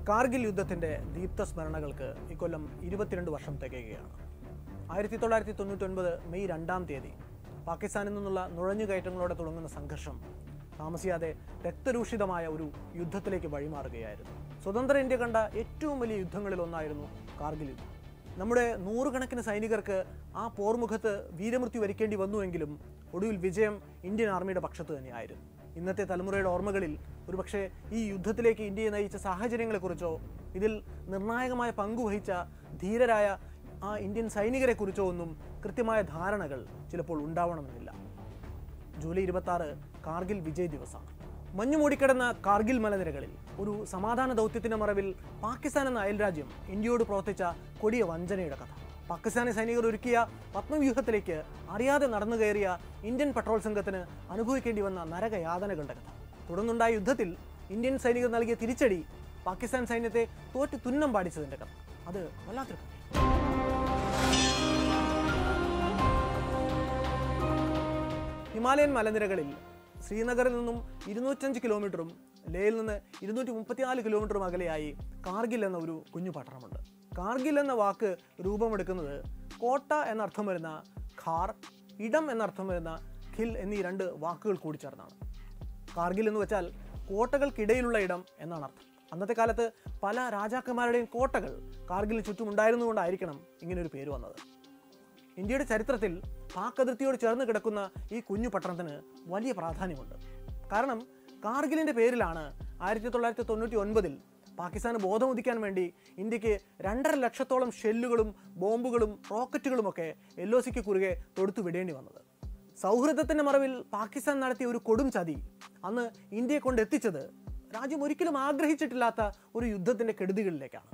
കാർഗിൽ യുദ്ധത്തിന്റെ ദീപ്ത സ്മരണകൾക്ക് ഇക്കൊല്ലം ഇരുപത്തിരണ്ട് വർഷം തികയുകയാണ് ആയിരത്തി തൊള്ളായിരത്തി തൊണ്ണൂറ്റൊൻപത് മെയ് രണ്ടാം തീയതി പാകിസ്ഥാനിൽ നിന്നുള്ള നുഴഞ്ഞുകയറ്റങ്ങളോടെ തുടങ്ങുന്ന സംഘർഷം താമസിയാതെ രക്തരൂഷിതമായ ഒരു യുദ്ധത്തിലേക്ക് വഴിമാറുകയായിരുന്നു സ്വതന്ത്ര ഇന്ത്യ കണ്ട ഏറ്റവും വലിയ യുദ്ധങ്ങളിൽ ഒന്നായിരുന്നു കാർഗിൽ യുദ്ധം നമ്മുടെ നൂറുകണക്കിന് സൈനികർക്ക് ആ പോർമുഖത്ത് വീരമൃത്യു വരിക്കേണ്ടി വന്നുവെങ്കിലും ഒടുവിൽ വിജയം ഇന്ത്യൻ ആർമിയുടെ പക്ഷത്ത് തന്നെയായിരുന്നു ഇന്നത്തെ തലമുറയുടെ ഓർമ്മകളിൽ ഒരുപക്ഷെ ഈ യുദ്ധത്തിലേക്ക് ഇന്ത്യയെ നയിച്ച സാഹചര്യങ്ങളെക്കുറിച്ചോ ഇതിൽ നിർണായകമായ പങ്കുവഹിച്ച ധീരരായ ആ ഇന്ത്യൻ സൈനികരെക്കുറിച്ചോ ഒന്നും കൃത്യമായ ധാരണകൾ ചിലപ്പോൾ ഉണ്ടാവണമെന്നില്ല ജൂലൈ ഇരുപത്തി ആറ് കാർഗിൽ വിജയ് ദിവസമാണ് മഞ്ഞു മൂടിക്കിടന്ന കാർഗിൽ മലനിരകളിൽ ഒരു സമാധാന ദൗത്യത്തിന്റെ മറവിൽ പാകിസ്ഥാൻ എന്ന അയൽരാജ്യം ഇന്ത്യയോട് പ്രവർത്തിച്ച കൊടിയ വഞ്ചനയുടെ കഥ പാകിസ്ഥാനി സൈനികർ ഒരുക്കിയ പത്മവ്യൂഹത്തിലേക്ക് അറിയാതെ നടന്നു കയറിയ ഇന്ത്യൻ പട്രോൾ സംഘത്തിന് അനുഭവിക്കേണ്ടി വന്ന നരകയാതനകളുടെ കഥ തുടർന്നുണ്ടായ യുദ്ധത്തിൽ ഇന്ത്യൻ സൈനികർ നൽകിയ തിരിച്ചടി പാകിസ്ഥാൻ സൈന്യത്തെ തോറ്റ് തുന്നം പാടിച്ചതിന്റെ കഥ അത് വല്ലാത്തൊരു കഥ ഹിമാലയൻ മലനിരകളിൽ ശ്രീനഗറിൽ നിന്നും ഇരുന്നൂറ്റഞ്ച് കിലോമീറ്ററും ലേയിൽ നിന്ന് ഇരുന്നൂറ്റി മുപ്പത്തിനാല് കിലോമീറ്ററും അകലെയായി കാർഗിൽ എന്ന ഒരു കുഞ്ഞു പട്ടണമുണ്ട് കാർഗിൽ എന്ന വാക്ക് രൂപമെടുക്കുന്നത് കോട്ട എന്നർത്ഥം വരുന്ന ഖാർ ഇടം എന്നർത്ഥം വരുന്ന ഖിൽ എന്നീ രണ്ട് വാക്കുകൾ കൂടി ചേർന്നാണ് കാർഗിൽ എന്ന് വെച്ചാൽ കോട്ടകൾക്കിടയിലുള്ള ഇടം എന്നാണ് അർത്ഥം അന്നത്തെ കാലത്ത് പല രാജാക്കന്മാരുടെയും കോട്ടകൾ കാർഗിലിന് ചുറ്റും ഉണ്ടായിരുന്നുകൊണ്ടായിരിക്കണം ഇങ്ങനൊരു പേര് വന്നത് ഇന്ത്യയുടെ ചരിത്രത്തിൽ പാക് അതിർത്തിയോട് ചേർന്ന് കിടക്കുന്ന ഈ കുഞ്ഞു പട്ടണത്തിന് വലിയ പ്രാധാന്യമുണ്ട് കാരണം കാർഗിലിന്റെ പേരിലാണ് ആയിരത്തി തൊള്ളായിരത്തി തൊണ്ണൂറ്റി ഒൻപതിൽ പാകിസ്ഥാന് ബോധമുദിക്കാൻ വേണ്ടി ഇന്ത്യക്ക് രണ്ടര ലക്ഷത്തോളം ഷെല്ലുകളും ബോംബുകളും റോക്കറ്റുകളുമൊക്കെ എൽ ഒ സിക്ക് കുറുകെ തൊടുത്തു വിടേണ്ടി വന്നത് സൗഹൃദത്തിന്റെ മറവിൽ പാകിസ്ഥാൻ നടത്തിയ ഒരു കൊടും ചതി അന്ന് ഇന്ത്യയെ കൊണ്ട് എത്തിച്ചത് രാജ്യം ഒരിക്കലും ആഗ്രഹിച്ചിട്ടില്ലാത്ത ഒരു യുദ്ധത്തിന്റെ കെടുതികളിലേക്കാണ്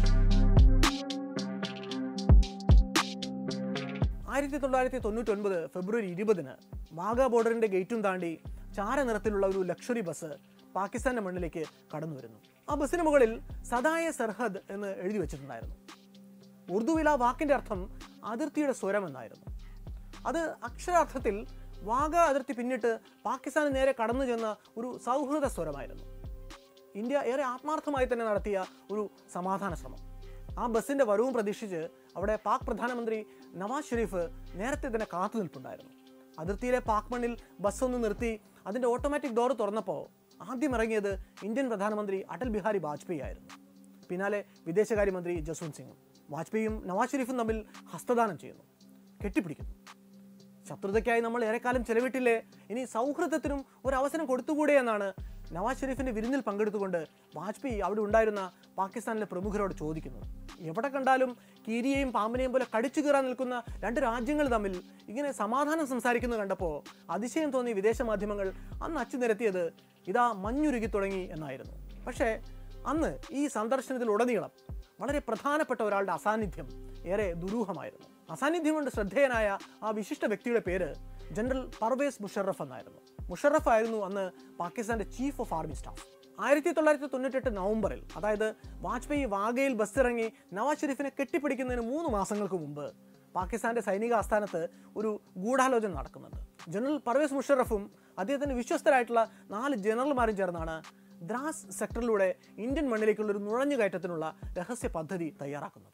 ആയിരത്തി തൊള്ളായിരത്തി തൊണ്ണൂറ്റൊൻപത് ഫെബ്രുവരി ഇരുപതിന് വാഗ ബോർഡറിന്റെ ഗേറ്റും താണ്ടി ചാരനിറത്തിലുള്ള ഒരു ലക്ഷറി ബസ് പാകിസ്ഥാന്റെ മണ്ണിലേക്ക് കടന്നു വരുന്നു ആ ബസ്സിന് മുകളിൽ സദായ സർഹദ് എന്ന് എഴുതി വെച്ചിട്ടുണ്ടായിരുന്നു ഉറുദുവിൽ ആ വാക്കിന്റെ അർത്ഥം അതിർത്തിയുടെ സ്വരം എന്നായിരുന്നു അത് അക്ഷരാർത്ഥത്തിൽ വാഗ അതിർത്തി പിന്നിട്ട് പാകിസ്ഥാന് നേരെ കടന്നു ചെന്ന ഒരു സൗഹൃദ സ്വരമായിരുന്നു ഇന്ത്യ ഏറെ ആത്മാർത്ഥമായി തന്നെ നടത്തിയ ഒരു സമാധാന ശ്രമം ആ ബസ്സിന്റെ വരവും പ്രതീക്ഷിച്ച് അവിടെ പാക് പ്രധാനമന്ത്രി നവാസ് ഷെരീഫ് നേരത്തെ തന്നെ കാത്തു നിൽപ്പുണ്ടായിരുന്നു അതിർത്തിയിലെ പാക് മണ്ണിൽ ബസ് ഒന്ന് നിർത്തി അതിന്റെ ഓട്ടോമാറ്റിക് ഡോർ തുറന്നപ്പോൾ ആദ്യം ഇറങ്ങിയത് ഇന്ത്യൻ പ്രധാനമന്ത്രി അടൽ ബിഹാരി വാജ്പേയി ആയിരുന്നു പിന്നാലെ വിദേശകാര്യമന്ത്രി ജസ്വന്ത് സിംഗും വാജ്പേയിയും നവാസ് ഷെരീഫും തമ്മിൽ ഹസ്തദാനം ചെയ്യുന്നു കെട്ടിപ്പിടിക്കുന്നു ശത്രുതയ്ക്കായി നമ്മൾ ഏറെക്കാലം ചെലവിട്ടില്ലേ ഇനി സൗഹൃദത്തിനും ഒരു അവസരം കൊടുത്തുകൂടെ എന്നാണ് നവാസ് ഷെരീഫിന്റെ വിരുന്നിൽ പങ്കെടുത്തുകൊണ്ട് വാജ്പേയി അവിടെ ഉണ്ടായിരുന്ന പാകിസ്ഥാനിലെ പ്രമുഖരോട് ചോദിക്കുന്നത് എവിടെ കണ്ടാലും കീരിയെയും പാമ്പിനെയും പോലെ കടിച്ചു കീറാൻ നിൽക്കുന്ന രണ്ട് രാജ്യങ്ങൾ തമ്മിൽ ഇങ്ങനെ സമാധാനം സംസാരിക്കുന്നത് കണ്ടപ്പോൾ അതിശയം തോന്നിയ വിദേശ മാധ്യമങ്ങൾ അന്ന് അച്ചു നിരത്തിയത് ഇതാ മഞ്ഞുരുകി തുടങ്ങി എന്നായിരുന്നു പക്ഷേ അന്ന് ഈ സന്ദർശനത്തിലുടനീളം വളരെ പ്രധാനപ്പെട്ട ഒരാളുടെ അസാന്നിധ്യം ഏറെ ദുരൂഹമായിരുന്നു അസാന്നിധ്യം കൊണ്ട് ശ്രദ്ധേയനായ ആ വിശിഷ്ട വ്യക്തിയുടെ പേര് ജനറൽ പർവേസ് മുഷറഫ് എന്നായിരുന്നു മുഷറഫ് ആയിരുന്നു അന്ന് പാകിസ്ഥാന്റെ ചീഫ് ഓഫ് ആർമി സ്റ്റാഫ് ആയിരത്തി തൊള്ളായിരത്തി തൊണ്ണൂറ്റെട്ട് നവംബറിൽ അതായത് വാജ്പേയി വാഗയിൽ ബസ് ഇറങ്ങി നവാസ് ഷെരീഫിനെ കെട്ടിപ്പിടിക്കുന്നതിന് മൂന്ന് മാസങ്ങൾക്ക് മുമ്പ് പാകിസ്ഥാന്റെ സൈനിക ആസ്ഥാനത്ത് ഒരു ഗൂഢാലോചന നടക്കുന്നുണ്ട് ജനറൽ പർവേസ് മുഷറഫും അദ്ദേഹത്തിന്റെ വിശ്വസ്തരായിട്ടുള്ള നാല് ജനറൽമാരും ചേർന്നാണ് ദ്രാസ് സെക്ടറിലൂടെ ഇന്ത്യൻ മണ്ണിലേക്കുള്ള ഒരു നുഴഞ്ഞുകയറ്റത്തിനുള്ള രഹസ്യ പദ്ധതി തയ്യാറാക്കുന്നത്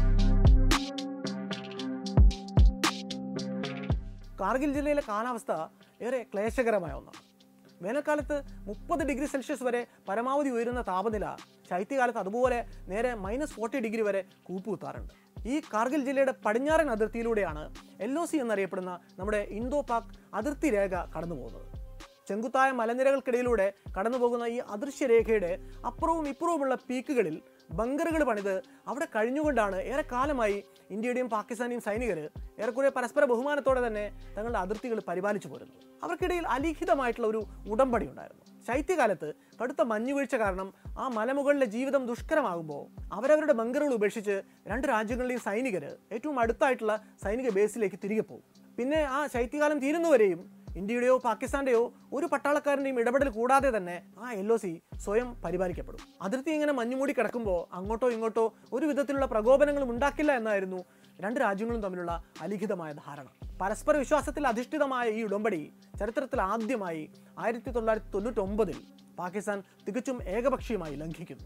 കാർഗിൽ ജില്ലയിലെ കാലാവസ്ഥ ഏറെ ക്ലേശകരമായ ഒന്നാണ് വേനൽക്കാലത്ത് മുപ്പത് ഡിഗ്രി സെൽഷ്യസ് വരെ പരമാവധി ഉയരുന്ന താപനില ശൈത്യകാലത്ത് അതുപോലെ നേരെ മൈനസ് ഫോർട്ടി ഡിഗ്രി വരെ കൂപ്പുകുത്താറുണ്ട് ഈ കാർഗിൽ ജില്ലയുടെ പടിഞ്ഞാറൻ അതിർത്തിയിലൂടെയാണ് എൽ ഒ സി എന്നറിയപ്പെടുന്ന നമ്മുടെ ഇന്തോ പാക് അതിർത്തി രേഖ കടന്നു പോകുന്നത് ചെങ്കുത്തായ മലനിരകൾക്കിടയിലൂടെ കടന്നു പോകുന്ന ഈ അദൃശ്യരേഖയുടെ അപ്പുറവും ഇപ്പുറവുമുള്ള പീക്കുകളിൽ ബങ്കറുകൾ പണിത് അവിടെ കഴിഞ്ഞുകൊണ്ടാണ് ഏറെ കാലമായി ഇന്ത്യയുടെയും പാകിസ്ഥാനിയും സൈനികർ ഏറെക്കുറെ പരസ്പര ബഹുമാനത്തോടെ തന്നെ തങ്ങളുടെ അതിർത്തികൾ പരിപാലിച്ചു പോരുന്നു അവർക്കിടയിൽ അലിഖിതമായിട്ടുള്ള ഒരു ഉടമ്പടി ഉണ്ടായിരുന്നു ശൈത്യകാലത്ത് കടുത്ത മഞ്ഞുവീഴ്ച കാരണം ആ മലമുകളിലെ ജീവിതം ദുഷ്കരമാകുമ്പോൾ അവരവരുടെ ബങ്കറുകൾ ഉപേക്ഷിച്ച് രണ്ട് രാജ്യങ്ങളിലെയും സൈനികർ ഏറ്റവും അടുത്തായിട്ടുള്ള സൈനിക ബേസിലേക്ക് തിരികെ പോകും പിന്നെ ആ ശൈത്യകാലം തീരുന്നവരെയും ഇന്ത്യയുടെയോ പാകിസ്ഥാന്റെയോ ഒരു പട്ടാളക്കാരന്റെയും ഇടപെടൽ കൂടാതെ തന്നെ ആ എൽ ഒ സി സ്വയം പരിപാലിക്കപ്പെടും അതിർത്തി ഇങ്ങനെ മഞ്ഞുമൂടി കിടക്കുമ്പോൾ അങ്ങോട്ടോ ഇങ്ങോട്ടോ ഒരു വിധത്തിലുള്ള പ്രകോപനങ്ങളും ഉണ്ടാക്കില്ല എന്നായിരുന്നു രണ്ട് രാജ്യങ്ങളും തമ്മിലുള്ള അലിഖിതമായ ധാരണ പരസ്പര വിശ്വാസത്തിൽ അധിഷ്ഠിതമായ ഈ ഉടമ്പടി ചരിത്രത്തിൽ ആദ്യമായി ആയിരത്തി തൊള്ളായിരത്തി തൊണ്ണൂറ്റൊമ്പതിൽ പാകിസ്ഥാൻ തികച്ചും ഏകപക്ഷീയമായി ലംഘിക്കുന്നു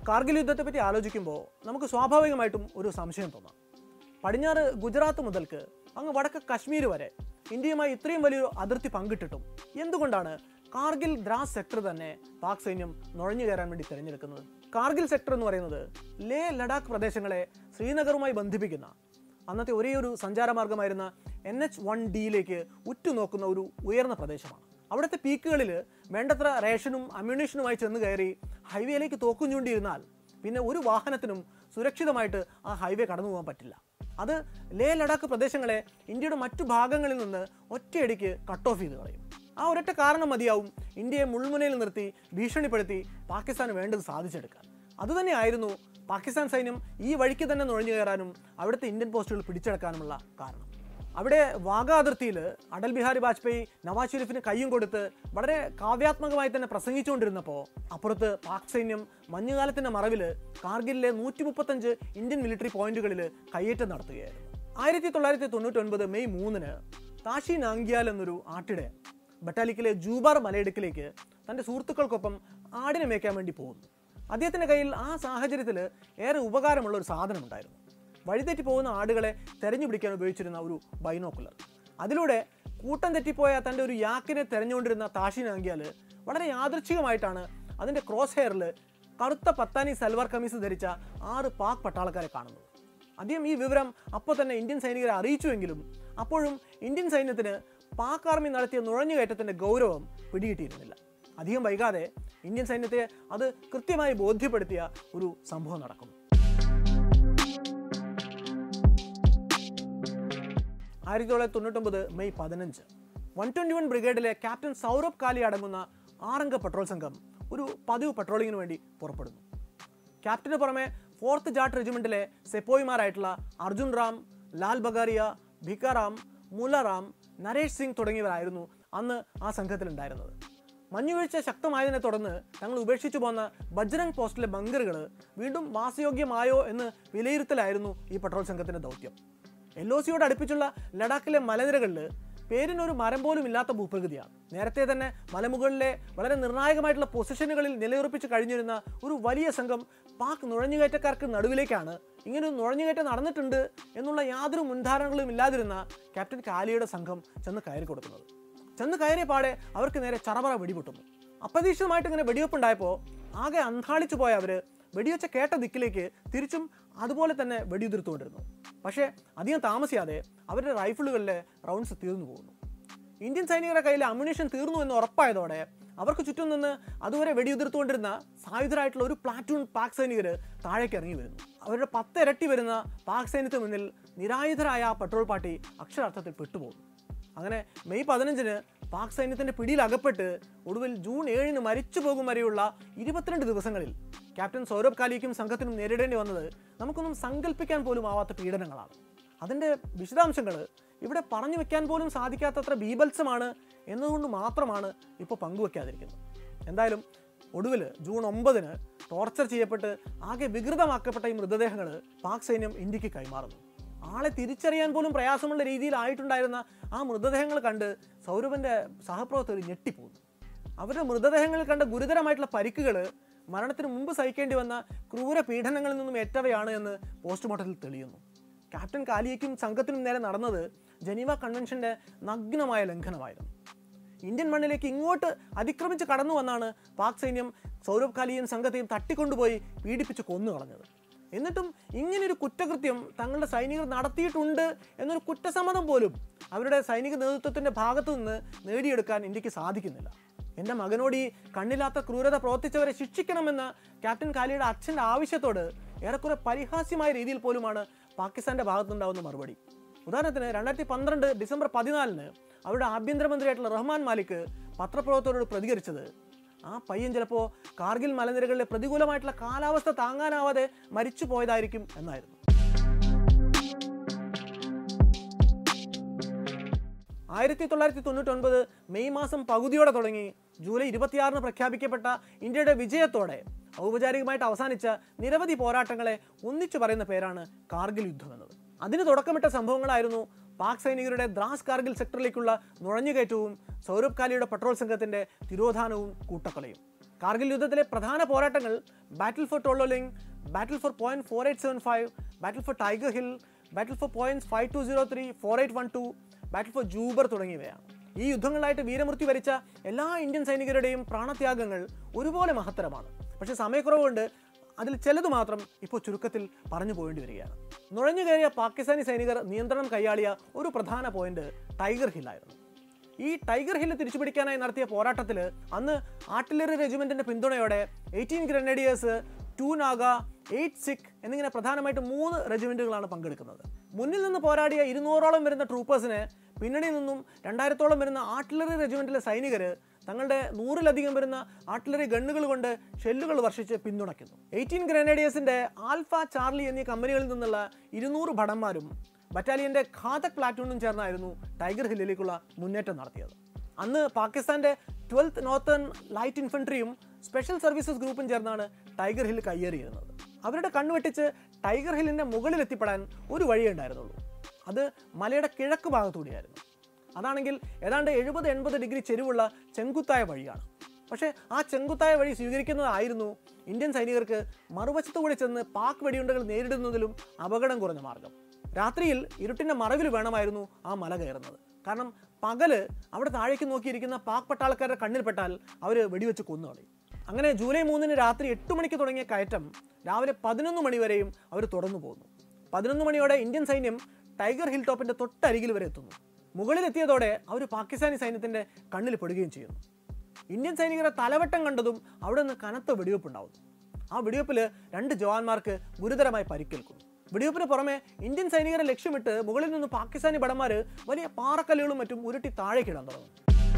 കാർഗിൽ യുദ്ധത്തെ പറ്റി ആലോചിക്കുമ്പോൾ നമുക്ക് സ്വാഭാവികമായിട്ടും ഒരു സംശയം തോന്നാം പടിഞ്ഞാറ് ഗുജറാത്ത് മുതൽക്ക് അങ്ങ് വടക്ക് കശ്മീർ വരെ ഇന്ത്യയുമായി ഇത്രയും വലിയൊരു അതിർത്തി പങ്കിട്ടിട്ടും എന്തുകൊണ്ടാണ് കാർഗിൽ ദ്രാസ് സെക്ടർ തന്നെ പാക് സൈന്യം നുഴഞ്ഞു കയറാൻ വേണ്ടി തിരഞ്ഞെടുക്കുന്നത് കാർഗിൽ സെക്ടർ എന്ന് പറയുന്നത് ലേ ലഡാക്ക് പ്രദേശങ്ങളെ ശ്രീനഗറുമായി ബന്ധിപ്പിക്കുന്ന അന്നത്തെ ഒരേ ഒരു സഞ്ചാരമാർഗമായിരുന്ന എൻ എച്ച് വൺ ഡിയിലേക്ക് ഉറ്റുനോക്കുന്ന ഒരു ഉയർന്ന പ്രദേശമാണ് അവിടുത്തെ പീക്കുകളിൽ വേണ്ടത്ര റേഷനും അമ്യൂണേഷനുമായി ചെന്ന് കയറി ഹൈവേയിലേക്ക് തോക്കും ചൂണ്ടിയിരുന്നാൽ പിന്നെ ഒരു വാഹനത്തിനും സുരക്ഷിതമായിട്ട് ആ ഹൈവേ കടന്നു പോകാൻ പറ്റില്ല അത് ലേ ലഡാക്ക് പ്രദേശങ്ങളെ ഇന്ത്യയുടെ മറ്റു ഭാഗങ്ങളിൽ നിന്ന് ഒറ്റയടിക്ക് കട്ട് ഓഫ് ചെയ്ത് കളയും ആ ഒരൊറ്റ കാരണം മതിയാവും ഇന്ത്യയെ മുൾമുനയിൽ നിർത്തി ഭീഷണിപ്പെടുത്തി പാകിസ്ഥാന് വേണ്ടത് സാധിച്ചെടുക്കാൻ അതുതന്നെയായിരുന്നു പാകിസ്ഥാൻ സൈന്യം ഈ വഴിക്ക് തന്നെ നുഴഞ്ഞു കയറാനും അവിടുത്തെ ഇന്ത്യൻ പോസ്റ്റുകൾ പിടിച്ചെടുക്കാനുമുള്ള കാരണം അവിടെ വാഗ അതിർത്തിയിൽ അടൽ ബിഹാരി വാജ്പേയി നവാസ് ഷെരീഫിന് കയ്യും കൊടുത്ത് വളരെ കാവ്യാത്മകമായി തന്നെ പ്രസംഗിച്ചുകൊണ്ടിരുന്നപ്പോൾ അപ്പുറത്ത് പാക് സൈന്യം മഞ്ഞുകാലത്തിന്റെ മറവിൽ കാർഗിലിലെ നൂറ്റി മുപ്പത്തഞ്ച് ഇന്ത്യൻ മിലിറ്ററി പോയിന്റുകളിൽ കയ്യേറ്റം നടത്തുകയായിരുന്നു ആയിരത്തി തൊള്ളായിരത്തി തൊണ്ണൂറ്റി ഒൻപത് മെയ് മൂന്നിന് താഷി നാംഗ്യാൽ എന്നൊരു ആട്ടിടെ ബറ്റാലിക്കിലെ ജൂബാർ മലയിടുക്കിലേക്ക് തൻ്റെ സുഹൃത്തുക്കൾക്കൊപ്പം ആടിനെ മേയ്ക്കാൻ വേണ്ടി പോകുന്നു അദ്ദേഹത്തിൻ്റെ കയ്യിൽ ആ സാഹചര്യത്തിൽ ഏറെ ഉപകാരമുള്ള ഒരു സാധനമുണ്ടായിരുന്നു വഴിതെറ്റി പോകുന്ന ആടുകളെ തെരഞ്ഞു പിടിക്കാൻ ഉപയോഗിച്ചിരുന്ന ഒരു ബൈനോക്കുലർ അതിലൂടെ കൂട്ടം തെറ്റിപ്പോയ തൻ്റെ ഒരു യാക്കിനെ തെരഞ്ഞുകൊണ്ടിരുന്ന താഷി നാങ്കിയാൽ വളരെ യാദൃച്ഛികമായിട്ടാണ് അതിൻ്റെ ക്രോസ് ഹെയറിൽ കറുത്ത പത്താനി സൽവാർ കമീസ് ധരിച്ച ആറ് പാക് പട്ടാളക്കാരെ കാണുന്നത് അദ്ദേഹം ഈ വിവരം അപ്പോൾ തന്നെ ഇന്ത്യൻ സൈനികരെ അറിയിച്ചുവെങ്കിലും അപ്പോഴും ഇന്ത്യൻ സൈന്യത്തിന് പാക് ആർമി നടത്തിയ നുഴഞ്ഞുകയറ്റത്തിൻ്റെ ഗൗരവം പിടികിട്ടിയിരുന്നില്ല അധികം വൈകാതെ ഇന്ത്യൻ സൈന്യത്തെ അത് കൃത്യമായി ബോധ്യപ്പെടുത്തിയ ഒരു സംഭവം നടക്കുന്നു ആയിരത്തി തൊള്ളായിരത്തി തൊണ്ണൂറ്റൊമ്പത് മെയ് പതിനഞ്ച് വൺ ട്വൻറ്റി വൺ ബ്രിഗേഡിലെ ക്യാപ്റ്റൻ സൗരഭ് കാലി അടങ്ങുന്ന ആറംഗ പെട്രോൾ സംഘം ഒരു പതിവ് പെട്രോളിങ്ങിന് വേണ്ടി പുറപ്പെടുന്നു ക്യാപ്റ്റന് പുറമെ ഫോർത്ത് ജാട്ട് റെജിമെന്റിലെ സെപ്പോയിമാരായിട്ടുള്ള അർജുൻ റാം ലാൽ ബഗാരിയ ഭിക്കാറാം മുലറാം നരേഷ് സിംഗ് തുടങ്ങിയവരായിരുന്നു അന്ന് ആ സംഘത്തിലുണ്ടായിരുന്നത് മഞ്ഞുവീഴ്ച ശക്തമായതിനെ തുടർന്ന് തങ്ങൾ ഉപേക്ഷിച്ചു പോന്ന ബജ്രംഗ് പോസ്റ്റിലെ ബങ്കറുകൾ വീണ്ടും വാസയോഗ്യമായോ എന്ന് വിലയിരുത്തലായിരുന്നു ഈ പെട്രോൾ സംഘത്തിന്റെ ദൗത്യം എൽ ഒ സിയോട് അടുപ്പിച്ചുള്ള ലഡാക്കിലെ മലനിരകളിൽ പേരിനൊരു മരം പോലും ഇല്ലാത്ത ഭൂപ്രകൃതിയാണ് നേരത്തെ തന്നെ മലമുകളിലെ വളരെ നിർണായകമായിട്ടുള്ള പൊസിഷനുകളിൽ നിലയുറപ്പിച്ച് കഴിഞ്ഞിരുന്ന ഒരു വലിയ സംഘം പാക് നുഴഞ്ഞുകയറ്റക്കാർക്ക് നടുവിലേക്കാണ് ഇങ്ങനെ ഒരു നുഴഞ്ഞുകയറ്റം നടന്നിട്ടുണ്ട് എന്നുള്ള യാതൊരു മുൻധാരണകളും ഇല്ലാതിരുന്ന ക്യാപ്റ്റൻ കാലിയുടെ സംഘം ചെന്ന് കയറി കൊടുക്കുന്നത് ചെന്ന് കയറിയ പാടെ അവർക്ക് നേരെ ചറപറ വെടിപൊട്ടുന്നു അപ്രതീക്ഷിതമായിട്ട് ഇങ്ങനെ വെടിവെപ്പുണ്ടായപ്പോൾ ആകെ അന്താളിച്ചു പോയ അവർ വെടിവെച്ച കേട്ട ദിക്കിലേക്ക് തിരിച്ചും അതുപോലെ തന്നെ വെടിയുതിർത്തുകൊണ്ടിരുന്നു പക്ഷേ അധികം താമസിയാതെ അവരുടെ റൈഫിളുകളിലെ റൗണ്ട്സ് തീർന്നു പോകുന്നു ഇന്ത്യൻ സൈനികരുടെ കയ്യിൽ അമ്യുണേഷൻ തീർന്നു എന്ന് ഉറപ്പായതോടെ അവർക്ക് ചുറ്റും നിന്ന് അതുവരെ വെടിയുതിർത്തുകൊണ്ടിരുന്ന സായുധരായിട്ടുള്ള ഒരു പ്ലാറ്റൂൺ പാക് സൈനികർ താഴേക്ക് ഇറങ്ങി വരുന്നു അവരുടെ പത്ത് ഇരട്ടി വരുന്ന പാക് സൈന്യത്തിന് മുന്നിൽ നിരായുധരായ ആ പെട്രോൾ പാർട്ടി അക്ഷരാർത്ഥത്തിൽ പെട്ടുപോകുന്നു അങ്ങനെ മെയ് പതിനഞ്ചിന് പാക് സൈന്യത്തിന്റെ പിടിയിൽ അകപ്പെട്ട് ഒടുവിൽ ജൂൺ ഏഴിന് മരിച്ചു പോകും വരെയുള്ള ഇരുപത്തിരണ്ട് ദിവസങ്ങളിൽ ക്യാപ്റ്റൻ സൗരഭ് കാലിക്കും സംഘത്തിനും നേരിടേണ്ടി വന്നത് നമുക്കൊന്നും സങ്കല്പിക്കാൻ പോലും ആവാത്ത പീഡനങ്ങളാണ് അതിൻ്റെ വിശദാംശങ്ങൾ ഇവിടെ പറഞ്ഞു വെക്കാൻ പോലും സാധിക്കാത്തത്ര ബീഭത്സമാണ് എന്നതുകൊണ്ട് മാത്രമാണ് ഇപ്പോൾ പങ്കുവെക്കാതിരിക്കുന്നത് എന്തായാലും ഒടുവിൽ ജൂൺ ഒമ്പതിന് ടോർച്ചർ ചെയ്യപ്പെട്ട് ആകെ വികൃതമാക്കപ്പെട്ട ഈ മൃതദേഹങ്ങൾ പാക് സൈന്യം ഇന്ത്യക്ക് കൈമാറുന്നു ആളെ തിരിച്ചറിയാൻ പോലും പ്രയാസമുള്ള രീതിയിലായിട്ടുണ്ടായിരുന്ന ആ മൃതദേഹങ്ങൾ കണ്ട് സൗരഭൻ്റെ സഹപ്രവർത്തകർ ഞെട്ടിപ്പോകുന്നു അവരുടെ മൃതദേഹങ്ങളിൽ കണ്ട ഗുരുതരമായിട്ടുള്ള പരിക്കുകൾ മരണത്തിന് മുമ്പ് സഹിക്കേണ്ടി വന്ന ക്രൂര പീഡനങ്ങളിൽ നിന്നും ഏറ്റവയാണ് എന്ന് പോസ്റ്റ്മോർട്ടത്തിൽ തെളിയുന്നു ക്യാപ്റ്റൻ കാലിയയ്ക്കും സംഘത്തിനും നേരെ നടന്നത് ജനീവ കൺവെൻഷന്റെ നഗ്നമായ ലംഘനമായിരുന്നു ഇന്ത്യൻ മണ്ണിലേക്ക് ഇങ്ങോട്ട് അതിക്രമിച്ച് കടന്നു വന്നാണ് പാക് സൈന്യം സൗരഭ് ഖാലിയും സംഘത്തെയും തട്ടിക്കൊണ്ടുപോയി പീഡിപ്പിച്ച് കൊന്നു കളഞ്ഞത് എന്നിട്ടും ഇങ്ങനൊരു കുറ്റകൃത്യം തങ്ങളുടെ സൈനികർ നടത്തിയിട്ടുണ്ട് എന്നൊരു കുറ്റസമ്മതം പോലും അവരുടെ സൈനിക നേതൃത്വത്തിന്റെ ഭാഗത്തു നിന്ന് നേടിയെടുക്കാൻ ഇന്ത്യക്ക് സാധിക്കുന്നില്ല എൻ്റെ മകനോട് ഈ കണ്ണില്ലാത്ത ക്രൂരത പ്രവർത്തിച്ചവരെ ശിക്ഷിക്കണമെന്ന ക്യാപ്റ്റൻ കാലിയുടെ അച്ഛൻ്റെ ആവശ്യത്തോട് ഏറെക്കുറെ പരിഹാസ്യമായ രീതിയിൽ പോലുമാണ് പാകിസ്ഥാന്റെ ഭാഗത്തുനിന്നുണ്ടാവുന്ന മറുപടി ഉദാഹരണത്തിന് രണ്ടായിരത്തി പന്ത്രണ്ട് ഡിസംബർ പതിനാലിന് അവരുടെ ആഭ്യന്തരമന്ത്രിയായിട്ടുള്ള റഹ്മാൻ മാലിക് പത്രപ്രവർത്തകരോട് പ്രതികരിച്ചത് ആ പയ്യൻ ചിലപ്പോൾ കാർഗിൽ മലനിരകളിലെ പ്രതികൂലമായിട്ടുള്ള കാലാവസ്ഥ താങ്ങാനാവാതെ മരിച്ചു പോയതായിരിക്കും എന്നായിരുന്നു ആയിരത്തി തൊള്ളായിരത്തി തൊണ്ണൂറ്റൊൻപത് മെയ് മാസം പകുതിയോടെ തുടങ്ങി ജൂലൈ ഇരുപത്തിയാറിന് പ്രഖ്യാപിക്കപ്പെട്ട ഇന്ത്യയുടെ വിജയത്തോടെ ഔപചാരികമായിട്ട് അവസാനിച്ച നിരവധി പോരാട്ടങ്ങളെ ഒന്നിച്ചു പറയുന്ന പേരാണ് കാർഗിൽ യുദ്ധം എന്നത് അതിന് തുടക്കമിട്ട സംഭവങ്ങളായിരുന്നു പാക് സൈനികരുടെ ദ്രാസ് കാർഗിൽ സെക്ടറിലേക്കുള്ള നുഴഞ്ഞുകയറ്റവും സൗരഭ് കാലിയുടെ പെട്രോൾ സംഘത്തിന്റെ തിരോധാനവും കൂട്ടക്കൊലയും കാർഗിൽ യുദ്ധത്തിലെ പ്രധാന പോരാട്ടങ്ങൾ battle for Tololing battle for point four eight seven five battle for Tiger Hill battle for point five two zero three four eight one two battle for Jubar തുടങ്ങിയവയാണ് ഈ യുദ്ധങ്ങളായിട്ട് വീരമൃത്യു വരിച്ച എല്ലാ ഇന്ത്യൻ സൈനികരുടെയും പ്രാണത്യാഗങ്ങൾ ഒരുപോലെ മഹത്തരമാണ് പക്ഷേ സമയക്കുറവ് കൊണ്ട് അതിൽ ചിലത് മാത്രം ഇപ്പോൾ ചുരുക്കത്തിൽ പറഞ്ഞു പോകേണ്ടി വരികയാണ് നുഴഞ്ഞു കയറിയ പാകിസ്ഥാനി സൈനികർ നിയന്ത്രണം കൈയാളിയ ഒരു പ്രധാന പോയിന്റ് ടൈഗർ ഹില്ലായിരുന്നു ഈ ടൈഗർ ഹില്ല് തിരിച്ചുപിടിക്കാനായി നടത്തിയ പോരാട്ടത്തിൽ അന്ന് ആർട്ടിലറി റെജിമെന്റിന്റെ പിന്തുണയോടെ eighteen grenadiers two Naga eight Sikh എന്നിങ്ങനെ പ്രധാനമായിട്ട് മൂന്ന് റെജിമെന്റുകളാണ് പങ്കെടുക്കുന്നത് മുന്നിൽ നിന്ന് പോരാടിയ ഇരുന്നൂറോളം വരുന്ന ട്രൂപ്പേഴ്സിനെ പിന്നണിയിൽ നിന്നും രണ്ടായിരത്തോളം വരുന്ന ആർട്ടിലറി റെജിമെന്റിലെ സൈനികർ തങ്ങളുടെ നൂറിലധികം വരുന്ന ആർട്ടിലറി ഗണ്ണുകൾ കൊണ്ട് ഷെല്ലുകൾ വർഷിച്ച് പിന്തുണയ്ക്കുന്നു എയ്റ്റീൻ ഗ്രനേഡിയേഴ്സിന്റെ ആൽഫ ചാർലി എന്നീ കമ്പനികളിൽ നിന്നുള്ള ഇരുന്നൂറ് ഭടന്മാരും ബറ്റാലിയന്റെ ഘാതക് പ്ലാറ്റൂണും ചേർന്നായിരുന്നു ടൈഗർ ഹില്ലിലേക്കുള്ള മുന്നേറ്റം നടത്തിയത് അന്ന് പാകിസ്ഥാന്റെ ട്വൽത്ത് നോർത്തേൺ ലൈറ്റ് ഇൻഫൻട്രിയും സ്പെഷ്യൽ സർവീസസ് ഗ്രൂപ്പും ചേർന്നാണ് ടൈഗർ ഹിൽ കയ്യേറിയിരുന്നത് അവരുടെ കണ്ണുവെട്ടിച്ച് ടൈഗർ ഹില്ലിന്റെ മുകളിൽ എത്തിപ്പെടാൻ ഒരു വഴിയേ ഉണ്ടായിരുന്നുള്ളൂ അത് മലയുടെ കിഴക്ക് ഭാഗത്തൂടെയായിരുന്നു അതാണെങ്കിൽ ഏതാണ്ട് എഴുപത് എൺപത് ഡിഗ്രി ചെരിവുള്ള ചെങ്കുത്തായ വഴിയാണ് പക്ഷേ ആ ചെങ്കുത്തായ വഴി സ്വീകരിക്കുന്നതായിരുന്നു ഇന്ത്യൻ സൈനികർക്ക് മറുവശത്തുകൂടി ചെന്ന് പാക് വെടിയുണ്ടകൾ നേരിടുന്നതിലും അപകടം കുറഞ്ഞ മാർഗം രാത്രിയിൽ ഇരുട്ടിന്റെ മറവിൽ വേണമായിരുന്നു ആ മല കയറുന്നത് കാരണം പകല് അവിടെ താഴേക്ക് നോക്കിയിരിക്കുന്ന പാക് പട്ടാളക്കാരുടെ കണ്ണിൽപ്പെട്ടാൽ അവർ വെടിവെച്ച് കൊന്നുകളയും അങ്ങനെ ജൂലൈ മൂന്നിന് രാത്രി എട്ട് മണിക്ക് തുടങ്ങിയ കയറ്റം രാവിലെ പതിനൊന്ന് മണി വരെയും അവർ തുടർന്നു പോകുന്നു പതിനൊന്ന് മണിയോടെ ഇന്ത്യൻ സൈന്യം ടൈഗർ ഹിൽ ടോപ്പിന്റെ തൊട്ടരികിൽ വരെ എത്തുന്നു മുകളിലെത്തിയതോടെ അവർ പാകിസ്ഥാനി സൈന്യത്തിന്റെ കണ്ണിൽ പെടുകയും ചെയ്യുന്നു ഇന്ത്യൻ സൈനികരെ തലവട്ടം കണ്ടതും അവിടെ നിന്ന് കനത്ത വെടിവെപ്പുണ്ടാവുന്നു ആ വെടിവെപ്പിൽ രണ്ട് ജവാന്മാർക്ക് ഗുരുതരമായി പരിക്കേൽക്കുന്നു വെടിവെപ്പിന് പുറമെ ഇന്ത്യൻ സൈനികരെ ലക്ഷ്യമിട്ട് മുകളിൽ നിന്ന് പാകിസ്ഥാനി ഭടന്മാർ വലിയ പാറക്കല്ലുകളും മറ്റും ഉരുട്ടി താഴേക്കിടാൻ തുടങ്ങും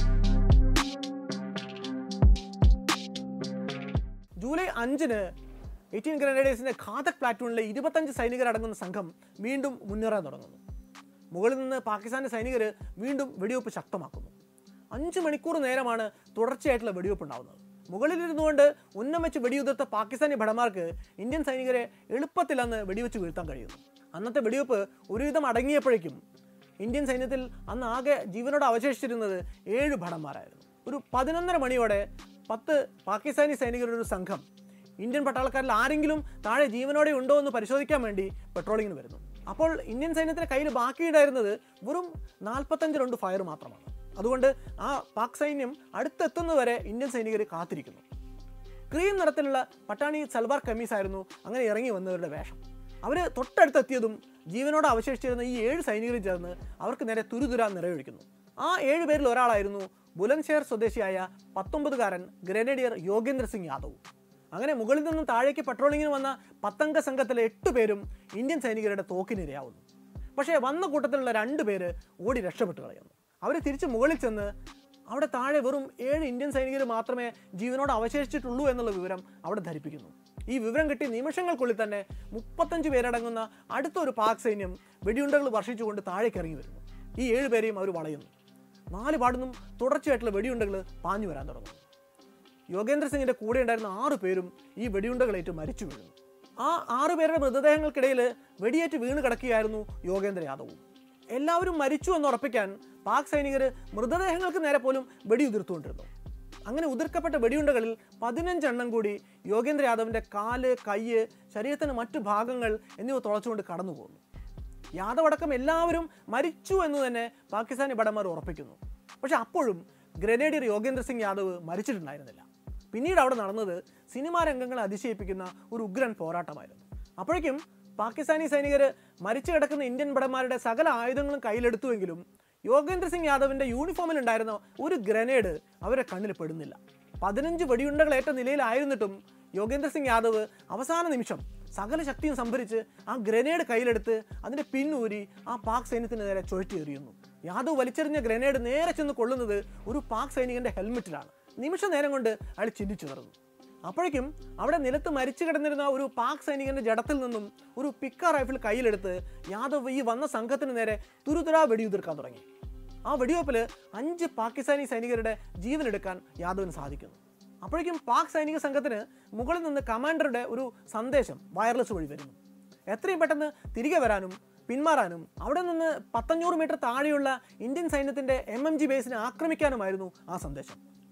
ജൂലൈ അഞ്ചിന് എയ്റ്റീൻ ഗ്രനേഡേഴ്സിന്റെ ഘാതക് പ്ലാറ്റൂണിലെ ഇരുപത്തഞ്ച് സൈനികരടങ്ങുന്ന സംഘം വീണ്ടും മുന്നേറാൻ തുടങ്ങുന്നു മുകളിൽ നിന്ന് പാകിസ്ഥാന്റെ സൈനികർ വീണ്ടും വെടിവെപ്പ് ശക്തമാക്കുന്നു അഞ്ച് മണിക്കൂർ നേരമാണ് തുടർച്ചയായിട്ടുള്ള വെടിവെപ്പ് ഉണ്ടാവുന്നത് മുകളിലിരുന്നുകൊണ്ട് ഉന്നം വെച്ച് വെടിയുതിർത്ത പാകിസ്ഥാനി ഭടന്മാർക്ക് ഇന്ത്യൻ സൈനികരെ എളുപ്പത്തിൽ അന്ന് വെടിവെച്ച് വീഴ്ത്താൻ കഴിയുന്നു അന്നത്തെ വെടിവെപ്പ് ഒരുവിധം അടങ്ങിയപ്പോഴേക്കും ഇന്ത്യൻ സൈന്യത്തിൽ അന്ന് ആകെ ജീവനോട് അവശേഷിച്ചിരുന്നത് ഏഴ് ഭടന്മാരായിരുന്നു ഒരു പതിനൊന്നര മണിയോടെ പത്ത് പാകിസ്ഥാനി സൈനികരുടെ ഒരു സംഘം ഇന്ത്യൻ പട്ടാളക്കാരിൽ ആരെങ്കിലും താഴെ ജീവനോടെ ഉണ്ടോ എന്ന് പരിശോധിക്കാൻ വേണ്ടി പെട്രോളിങ്ങിന് വരുന്നു അപ്പോൾ ഇന്ത്യൻ സൈന്യത്തിന് കയ്യിൽ ബാക്കിയുണ്ടായിരുന്നത് വെറും നാൽപ്പത്തഞ്ച് രണ്ട് ഫയർ മാത്രമാണ് അതുകൊണ്ട് ആ പാക് സൈന്യം അടുത്തെത്തുന്നവരെ ഇന്ത്യൻ സൈനികർ കാത്തിരിക്കുന്നു ക്രീം നിറത്തിലുള്ള പട്ടാണി സൽവാർ കമ്മീസ് ആയിരുന്നു അങ്ങനെ ഇറങ്ങി വന്നവരുടെ വേഷം അവർ തൊട്ടടുത്തെത്തിയതും ജീവനോടെ അവശേഷിച്ചിരുന്ന ഈ ഏഴ് സൈനികരും ചേർന്ന് അവർക്ക് നേരെ തുരുതുരാ നിറയൊഴിക്കുന്നു ആ ഏഴ് പേരിൽ ഒരാളായിരുന്നു ബുലൻഷെയർ സ്വദേശിയായ പത്തൊമ്പതുകാരൻ ഗ്രനേഡിയർ യോഗേന്ദ്ര സിംഗ് യാദവ് അങ്ങനെ മുകളിൽ നിന്നും താഴേക്ക് പട്രോളിങ്ങിന് വന്ന പത്തംഗ സംഘത്തിലെ എട്ട് പേരും ഇന്ത്യൻ സൈനികരുടെ തോക്കിനിരയാവുന്നു പക്ഷേ വന്ന കൂട്ടത്തിലുള്ള രണ്ട് പേര് ഓടി രക്ഷപ്പെട്ടു കളയുന്നു അവർ തിരിച്ച് മുകളിൽ ചെന്ന് അവിടെ താഴെ വെറും ഏഴ് ഇന്ത്യൻ സൈനികർ മാത്രമേ ജീവനോട് അവശേഷിച്ചിട്ടുള്ളൂ എന്നുള്ള വിവരം അവിടെ ധരിപ്പിക്കുന്നു ഈ വിവരം കിട്ടി നിമിഷങ്ങൾക്കുള്ളിൽ തന്നെ മുപ്പത്തഞ്ച് പേരടങ്ങുന്ന അടുത്തൊരു പാക് സൈന്യം വെടിയുണ്ടകൾ വർഷിച്ചുകൊണ്ട് താഴേക്ക് ഇറങ്ങി വരുന്നു ഈ ഏഴ് പേരെയും അവർ വളയുന്നു നാല് പാടുന്നും തുടർച്ചയായിട്ടുള്ള വെടിയുണ്ടകൾ പാഞ്ഞു വരാൻ തുടങ്ങുന്നു യോഗേന്ദ്ര സിംഗിന്റെ കൂടെ ഉണ്ടായിരുന്ന ആറ് പേരും ഈ വെടിയുണ്ടകളേറ്റ് മരിച്ചു വീഴുന്നു ആ ആറ് പേരുടെ മൃതദേഹങ്ങൾക്കിടയിൽ വെടിയേറ്റ് വീണ് കിടക്കുകയായിരുന്നു യോഗേന്ദ്ര യാദവും എല്ലാവരും മരിച്ചു എന്ന് ഉറപ്പിക്കാൻ പാക് സൈനികർ മൃതദേഹങ്ങൾക്ക് നേരെ പോലും വെടിയുതിർത്തുകൊണ്ടിരുന്നു അങ്ങനെ ഉതിർക്കപ്പെട്ട വെടിയുണ്ടകളിൽ പതിനഞ്ചെണ്ണം കൂടി യോഗേന്ദ്ര യാദവിന്റെ കാല് കയ്യ് ശരീരത്തിന് മറ്റു ഭാഗങ്ങൾ എന്നിവ തുളച്ചുകൊണ്ട് കടന്നു പോകുന്നു യാദവ് അടക്കം എല്ലാവരും മരിച്ചു എന്ന് തന്നെ പാകിസ്ഥാനി ഭടന്മാർ ഉറപ്പിക്കുന്നു പക്ഷെ അപ്പോഴും ഗ്രനേഡിയർ യോഗേന്ദ്ര സിംഗ് യാദവ് മരിച്ചിട്ടുണ്ടായിരുന്നില്ല പിന്നീട് അവിടെ നടന്നത് സിനിമാ രംഗങ്ങളെ അതിശയിപ്പിക്കുന്ന ഒരു ഉഗ്രൻ പോരാട്ടമായിരുന്നു അപ്പോഴേക്കും പാകിസ്ഥാനി സൈനികർ മരിച്ചു കിടക്കുന്ന ഇന്ത്യൻ ഭടന്മാരുടെ സകല ആയുധങ്ങളും കയ്യിലെടുത്തുവെങ്കിലും യോഗേന്ദ്ര സിംഗ് യാദവിന്റെ യൂണിഫോമിൽ ഉണ്ടായിരുന്ന ഒരു ഗ്രനേഡ് അവരെ കണ്ണിൽ പെടുന്നില്ല പതിനഞ്ച് വെടിയുണ്ടകൾ ഏറ്റ നിലയിലായിരുന്നിട്ടും യോഗേന്ദ്ര സിംഗ് യാദവ് അവസാന നിമിഷം സകല ശക്തിയും സംഭരിച്ച് ആ ഗ്രനേഡ് കയ്യിലെടുത്ത് അതിന്റെ പിന്നൂരി ആ പാക് സൈന്യത്തിന് നേരെ ചുഴറ്റി എറിയുന്നു യാദവ് വലിച്ചെറിഞ്ഞ ഗ്രനേഡ് നേരെ ചെന്ന് കൊള്ളുന്നത് ഒരു പാക് സൈനികന്റെ ഹെൽമെറ്റിലാണ് നിമിഷ നേരം കൊണ്ട് അയാൾ ചിന്തിച്ചു നിർന്നു അപ്പോഴേക്കും അവിടെ നിലത്ത് മരിച്ചു കിടന്നിരുന്ന ഒരു പാക് സൈനികന്റെ ജഡത്തിൽ നിന്നും ഒരു പിക്ക റൈഫിൾ കയ്യിലെടുത്ത് യാദവ് ഈ വന്ന സംഘത്തിന് നേരെ തുരുതുരാ വെടിയുതിർക്കാൻ തുടങ്ങി ആ വെടിവെപ്പിൽ അഞ്ച് പാകിസ്ഥാനി സൈനികരുടെ ജീവനെടുക്കാൻ യാദവിന് സാധിക്കുന്നു അപ്പോഴേക്കും പാക് സൈനിക സംഘത്തിന് മുകളിൽ നിന്ന് കമാൻഡറുടെ ഒരു സന്ദേശം വയർലെസ് വഴി വരുന്നു എത്രയും പെട്ടെന്ന് തിരികെ വരാനും പിന്മാറാനും അവിടെ നിന്ന് പത്തഞ്ഞൂറ് മീറ്റർ താഴെയുള്ള ഇന്ത്യൻ സൈന്യത്തിന്റെ എം എം ജി ബേസിനെ ആക്രമിക്കാനുമായിരുന്നു ആ സന്ദേശം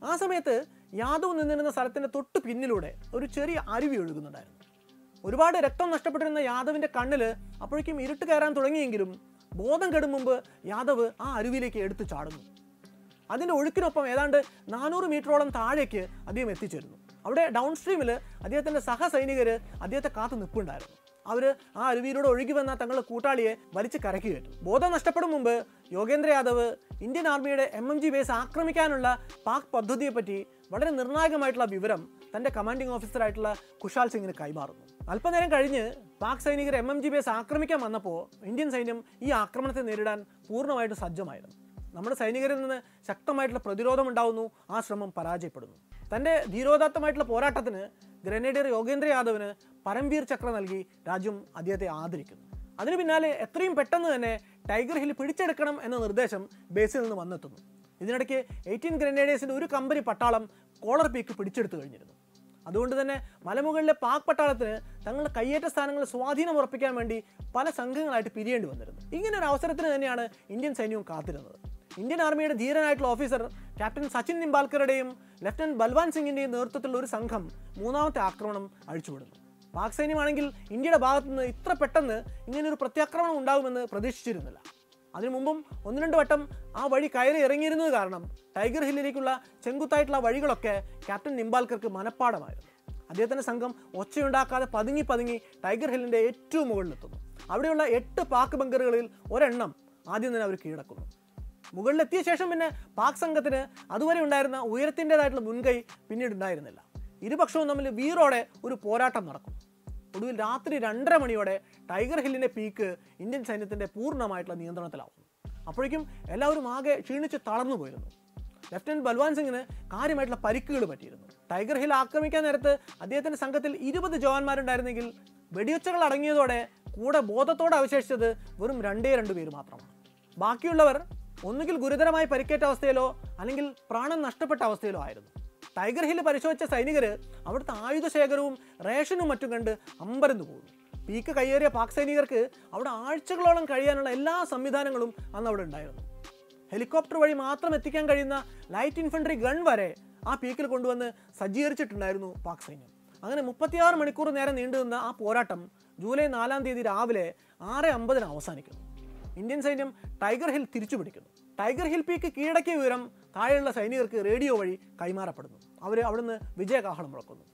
ആ സമയത്ത് യാദവ് നിന്നിരുന്ന സ്ഥലത്തിൻ്റെ തൊട്ട് പിന്നിലൂടെ ഒരു ചെറിയ അരുവി ഒഴുകുന്നുണ്ടായിരുന്നു ഒരുപാട് രക്തം നഷ്ടപ്പെട്ടിരുന്ന യാദവിൻ്റെ കണ്ണിൽ അപ്പോഴേക്കും ഇരുട്ട് കയറാൻ തുടങ്ങിയെങ്കിലും ബോധം കെടും മുമ്പ് യാദവ് ആ അരുവിയിലേക്ക് എടുത്തു ചാടുന്നു അതിൻ്റെ ഒഴുക്കിനൊപ്പം ഏതാണ്ട് നാനൂറ് മീറ്ററോളം താഴേക്ക് അദ്ദേഹം എത്തിച്ചേരുന്നു അവിടെ ഡൗൺ സ്ട്രീമിൽ അദ്ദേഹത്തിൻ്റെ സഹസൈനികർ അദ്ദേഹത്തെ കാത്തു നിൽപ്പുണ്ടായിരുന്നു അവർ ആ അരുവിയിലൂടെ ഒഴുകി വന്ന തങ്ങളുടെ കൂട്ടാളിയെ വലിച്ച് കരക്കി കയറ്റും ബോധം നഷ്ടപ്പെടും മുമ്പ് യോഗേന്ദ്ര യാദവ് ഇന്ത്യൻ ആർമിയുടെ എം എം ജി ബേസ് ആക്രമിക്കാനുള്ള പാക് പദ്ധതിയെപ്പറ്റി വളരെ നിർണായകമായിട്ടുള്ള വിവരം തൻ്റെ കമാൻഡിംഗ് ഓഫീസറായിട്ടുള്ള കുശാൽ സിംഗിന് കൈമാറുന്നു അല്പനേരം കഴിഞ്ഞ് പാക് സൈനികർ എം എം ജി ബേസ് ആക്രമിക്കാൻ വന്നപ്പോൾ ഇന്ത്യൻ സൈന്യം ഈ ആക്രമണത്തെ നേരിടാൻ പൂർണ്ണമായിട്ടും സജ്ജമായിരുന്നു നമ്മുടെ സൈനികരിൽ നിന്ന് ശക്തമായിട്ടുള്ള പ്രതിരോധം ഉണ്ടാവുന്നു ആ ശ്രമം പരാജയപ്പെടുന്നു തൻ്റെ ധീരോദാത്തമായിട്ടുള്ള പോരാട്ടത്തിന് ഗ്രനേഡിയർ യോഗേന്ദ്ര യാദവിന് പരംവീർ ചക്ര നൽകി രാജ്യം അദ്ദേഹത്തെ ആദരിക്കുന്നു അതിനു പിന്നാലെ എത്രയും പെട്ടെന്ന് തന്നെ ടൈഗർ ഹിൽ പിടിച്ചെടുക്കണം എന്ന നിർദ്ദേശം ബേസിൽ നിന്ന് വന്നെത്തുന്നു ഇതിനിടയ്ക്ക് എയ്റ്റീൻ ഗ്രനേഡേഴ്സിൻ്റെ ഒരു കമ്പനി പട്ടാളം കോളർ പീക്ക് പിടിച്ചെടുത്തു കഴിഞ്ഞിരുന്നു അതുകൊണ്ട് തന്നെ മലമുകളിലെ പാക് പട്ടാളത്തിന് തങ്ങളുടെ കയ്യേറ്റ സ്ഥാനങ്ങളിൽ സ്വാധീനം ഉറപ്പിക്കാൻ വേണ്ടി പല സംഘങ്ങളായിട്ട് പിരിയേണ്ടി വന്നിരുന്നു ഇങ്ങനെ ഒരു അവസരത്തിന് തന്നെയാണ് ഇന്ത്യൻ സൈന്യവും കാത്തിരുന്നത് ഇന്ത്യൻ ആർമിയുടെ ധീരനായിട്ടുള്ള ഓഫീസർ ക്യാപ്റ്റൻ സച്ചിൻ നിംബാൽക്കറുടെയും ലഫ്റ്റനന്റ് ബൽവാൻ സിംഗിന്റെയും നേതൃത്വത്തിലുള്ള ഒരു സംഘം മൂന്നാമത്തെ ആക്രമണം അഴിച്ചുവിടുന്നു പാക് സൈന്യമാണെങ്കിൽ ഇന്ത്യയുടെ ഭാഗത്തു നിന്ന് ഇത്ര പെട്ടെന്ന് ഇങ്ങനൊരു പ്രത്യാക്രമണം ഉണ്ടാകുമെന്ന് പ്രതീക്ഷിച്ചിരുന്നില്ല അതിനു മുമ്പും ഒന്ന് രണ്ട് വട്ടം ആ വഴി കയറി ഇറങ്ങിയിരുന്നത് കാരണം ടൈഗർ ഹില്ലിലേക്കുള്ള ചെങ്കുത്തായിട്ടുള്ള വഴികളൊക്കെ ക്യാപ്റ്റൻ നിംബാൽക്കർക്ക് മനപ്പാടമായിരുന്നു അദ്ദേഹത്തിൻ്റെ സംഘം ഒച്ചയുണ്ടാക്കാതെ പതുങ്ങി പതുങ്ങി ടൈഗർ ഹില്ലിൻ്റെ ഏറ്റവും മുകളിലെത്തുന്നു അവിടെയുള്ള എട്ട് പാക് ബങ്കറുകളിൽ ഒരെണ്ണം ആദ്യം തന്നെ അവർ കീഴടക്കുന്നു മുകളിലെത്തിയ ശേഷം പിന്നെ പാക് സംഘത്തിന് അതുവരെ ഉണ്ടായിരുന്ന ഉയരത്തിൻ്റെതായിട്ടുള്ള മുൻകൈ പിന്നീട് ഉണ്ടായിരുന്നില്ല ഇരുപക്ഷവും തമ്മിൽ വീറോടെ ഒരു പോരാട്ടം നടക്കും ഒടുവിൽ രാത്രി രണ്ടര മണിയോടെ ടൈഗർ ഹില്ലിൻ്റെ പീക്ക് ഇന്ത്യൻ സൈന്യത്തിൻ്റെ പൂർണ്ണമായിട്ടുള്ള നിയന്ത്രണത്തിലാവുന്നു അപ്പോഴേക്കും എല്ലാവരും ആകെ ക്ഷീണിച്ച് തളർന്നു പോയിരുന്നു ലഫ്റ്റനന്റ് ബൽവാൻ സിംഗിന് കാര്യമായിട്ടുള്ള പരിക്കുകൾ പറ്റിയിരുന്നു ടൈഗർ ഹിൽ ആക്രമിക്കാൻ നേരത്ത് അദ്ദേഹത്തിന്റെ സംഘത്തിൽ ഇരുപത് ജവാന്മാരുണ്ടായിരുന്നെങ്കിൽ വെടിയൊച്ചകൾ അടങ്ങിയതോടെ കൂടെ ബോധത്തോടെ അവശേഷിച്ചത് വെറും രണ്ടേ രണ്ട് പേര് മാത്രമാണ് ബാക്കിയുള്ളവർ ഒന്നുകിൽ ഗുരുതരമായി പരിക്കേറ്റ അവസ്ഥയിലോ അല്ലെങ്കിൽ പ്രാണൻ നഷ്ടപ്പെട്ട അവസ്ഥയിലോ ആയിരുന്നു ടൈഗർ ഹിൽ പരിശോധിച്ച സൈനികർ അവിടുത്തെ ആയുധശേഖരവും റേഷനും മറ്റും കണ്ട് അമ്പരന്ന് പോകുന്നു പീക്ക് കയ്യേറിയ പാക് സൈനികർക്ക് അവിടെ ആഴ്ചകളോളം കഴിയാനുള്ള എല്ലാ സംവിധാനങ്ങളും അന്ന് അവിടെ ഉണ്ടായിരുന്നു ഹെലികോപ്റ്റർ വഴി മാത്രം എത്തിക്കാൻ കഴിയുന്ന ലൈറ്റ് ഇൻഫൻട്രി ഗൺ വരെ ആ പീക്കിൽ കൊണ്ടുവന്ന് സജ്ജീകരിച്ചിട്ടുണ്ടായിരുന്നു പാക് സൈന്യം അങ്ങനെ മുപ്പത്തിയാറ് മണിക്കൂർ നേരം നീണ്ടുനിന്ന ആ പോരാട്ടം ജൂലൈ നാലാം തീയതി രാവിലെ ആറ് അമ്പതിന് അവസാനിക്കുന്നു ഇന്ത്യൻ സൈന്യം ടൈഗർ ഹിൽ തിരിച്ചു പിടിക്കുന്നു ടൈഗർ ഹിൽ പീക്ക് കീഴടക്കിയ വിവരം താഴെയുള്ള സൈനികർക്ക് റേഡിയോ വഴി കൈമാറപ്പെടുന്നു അവർ അവിടുന്ന് വിജയകാഹളം മുഴക്കുന്നു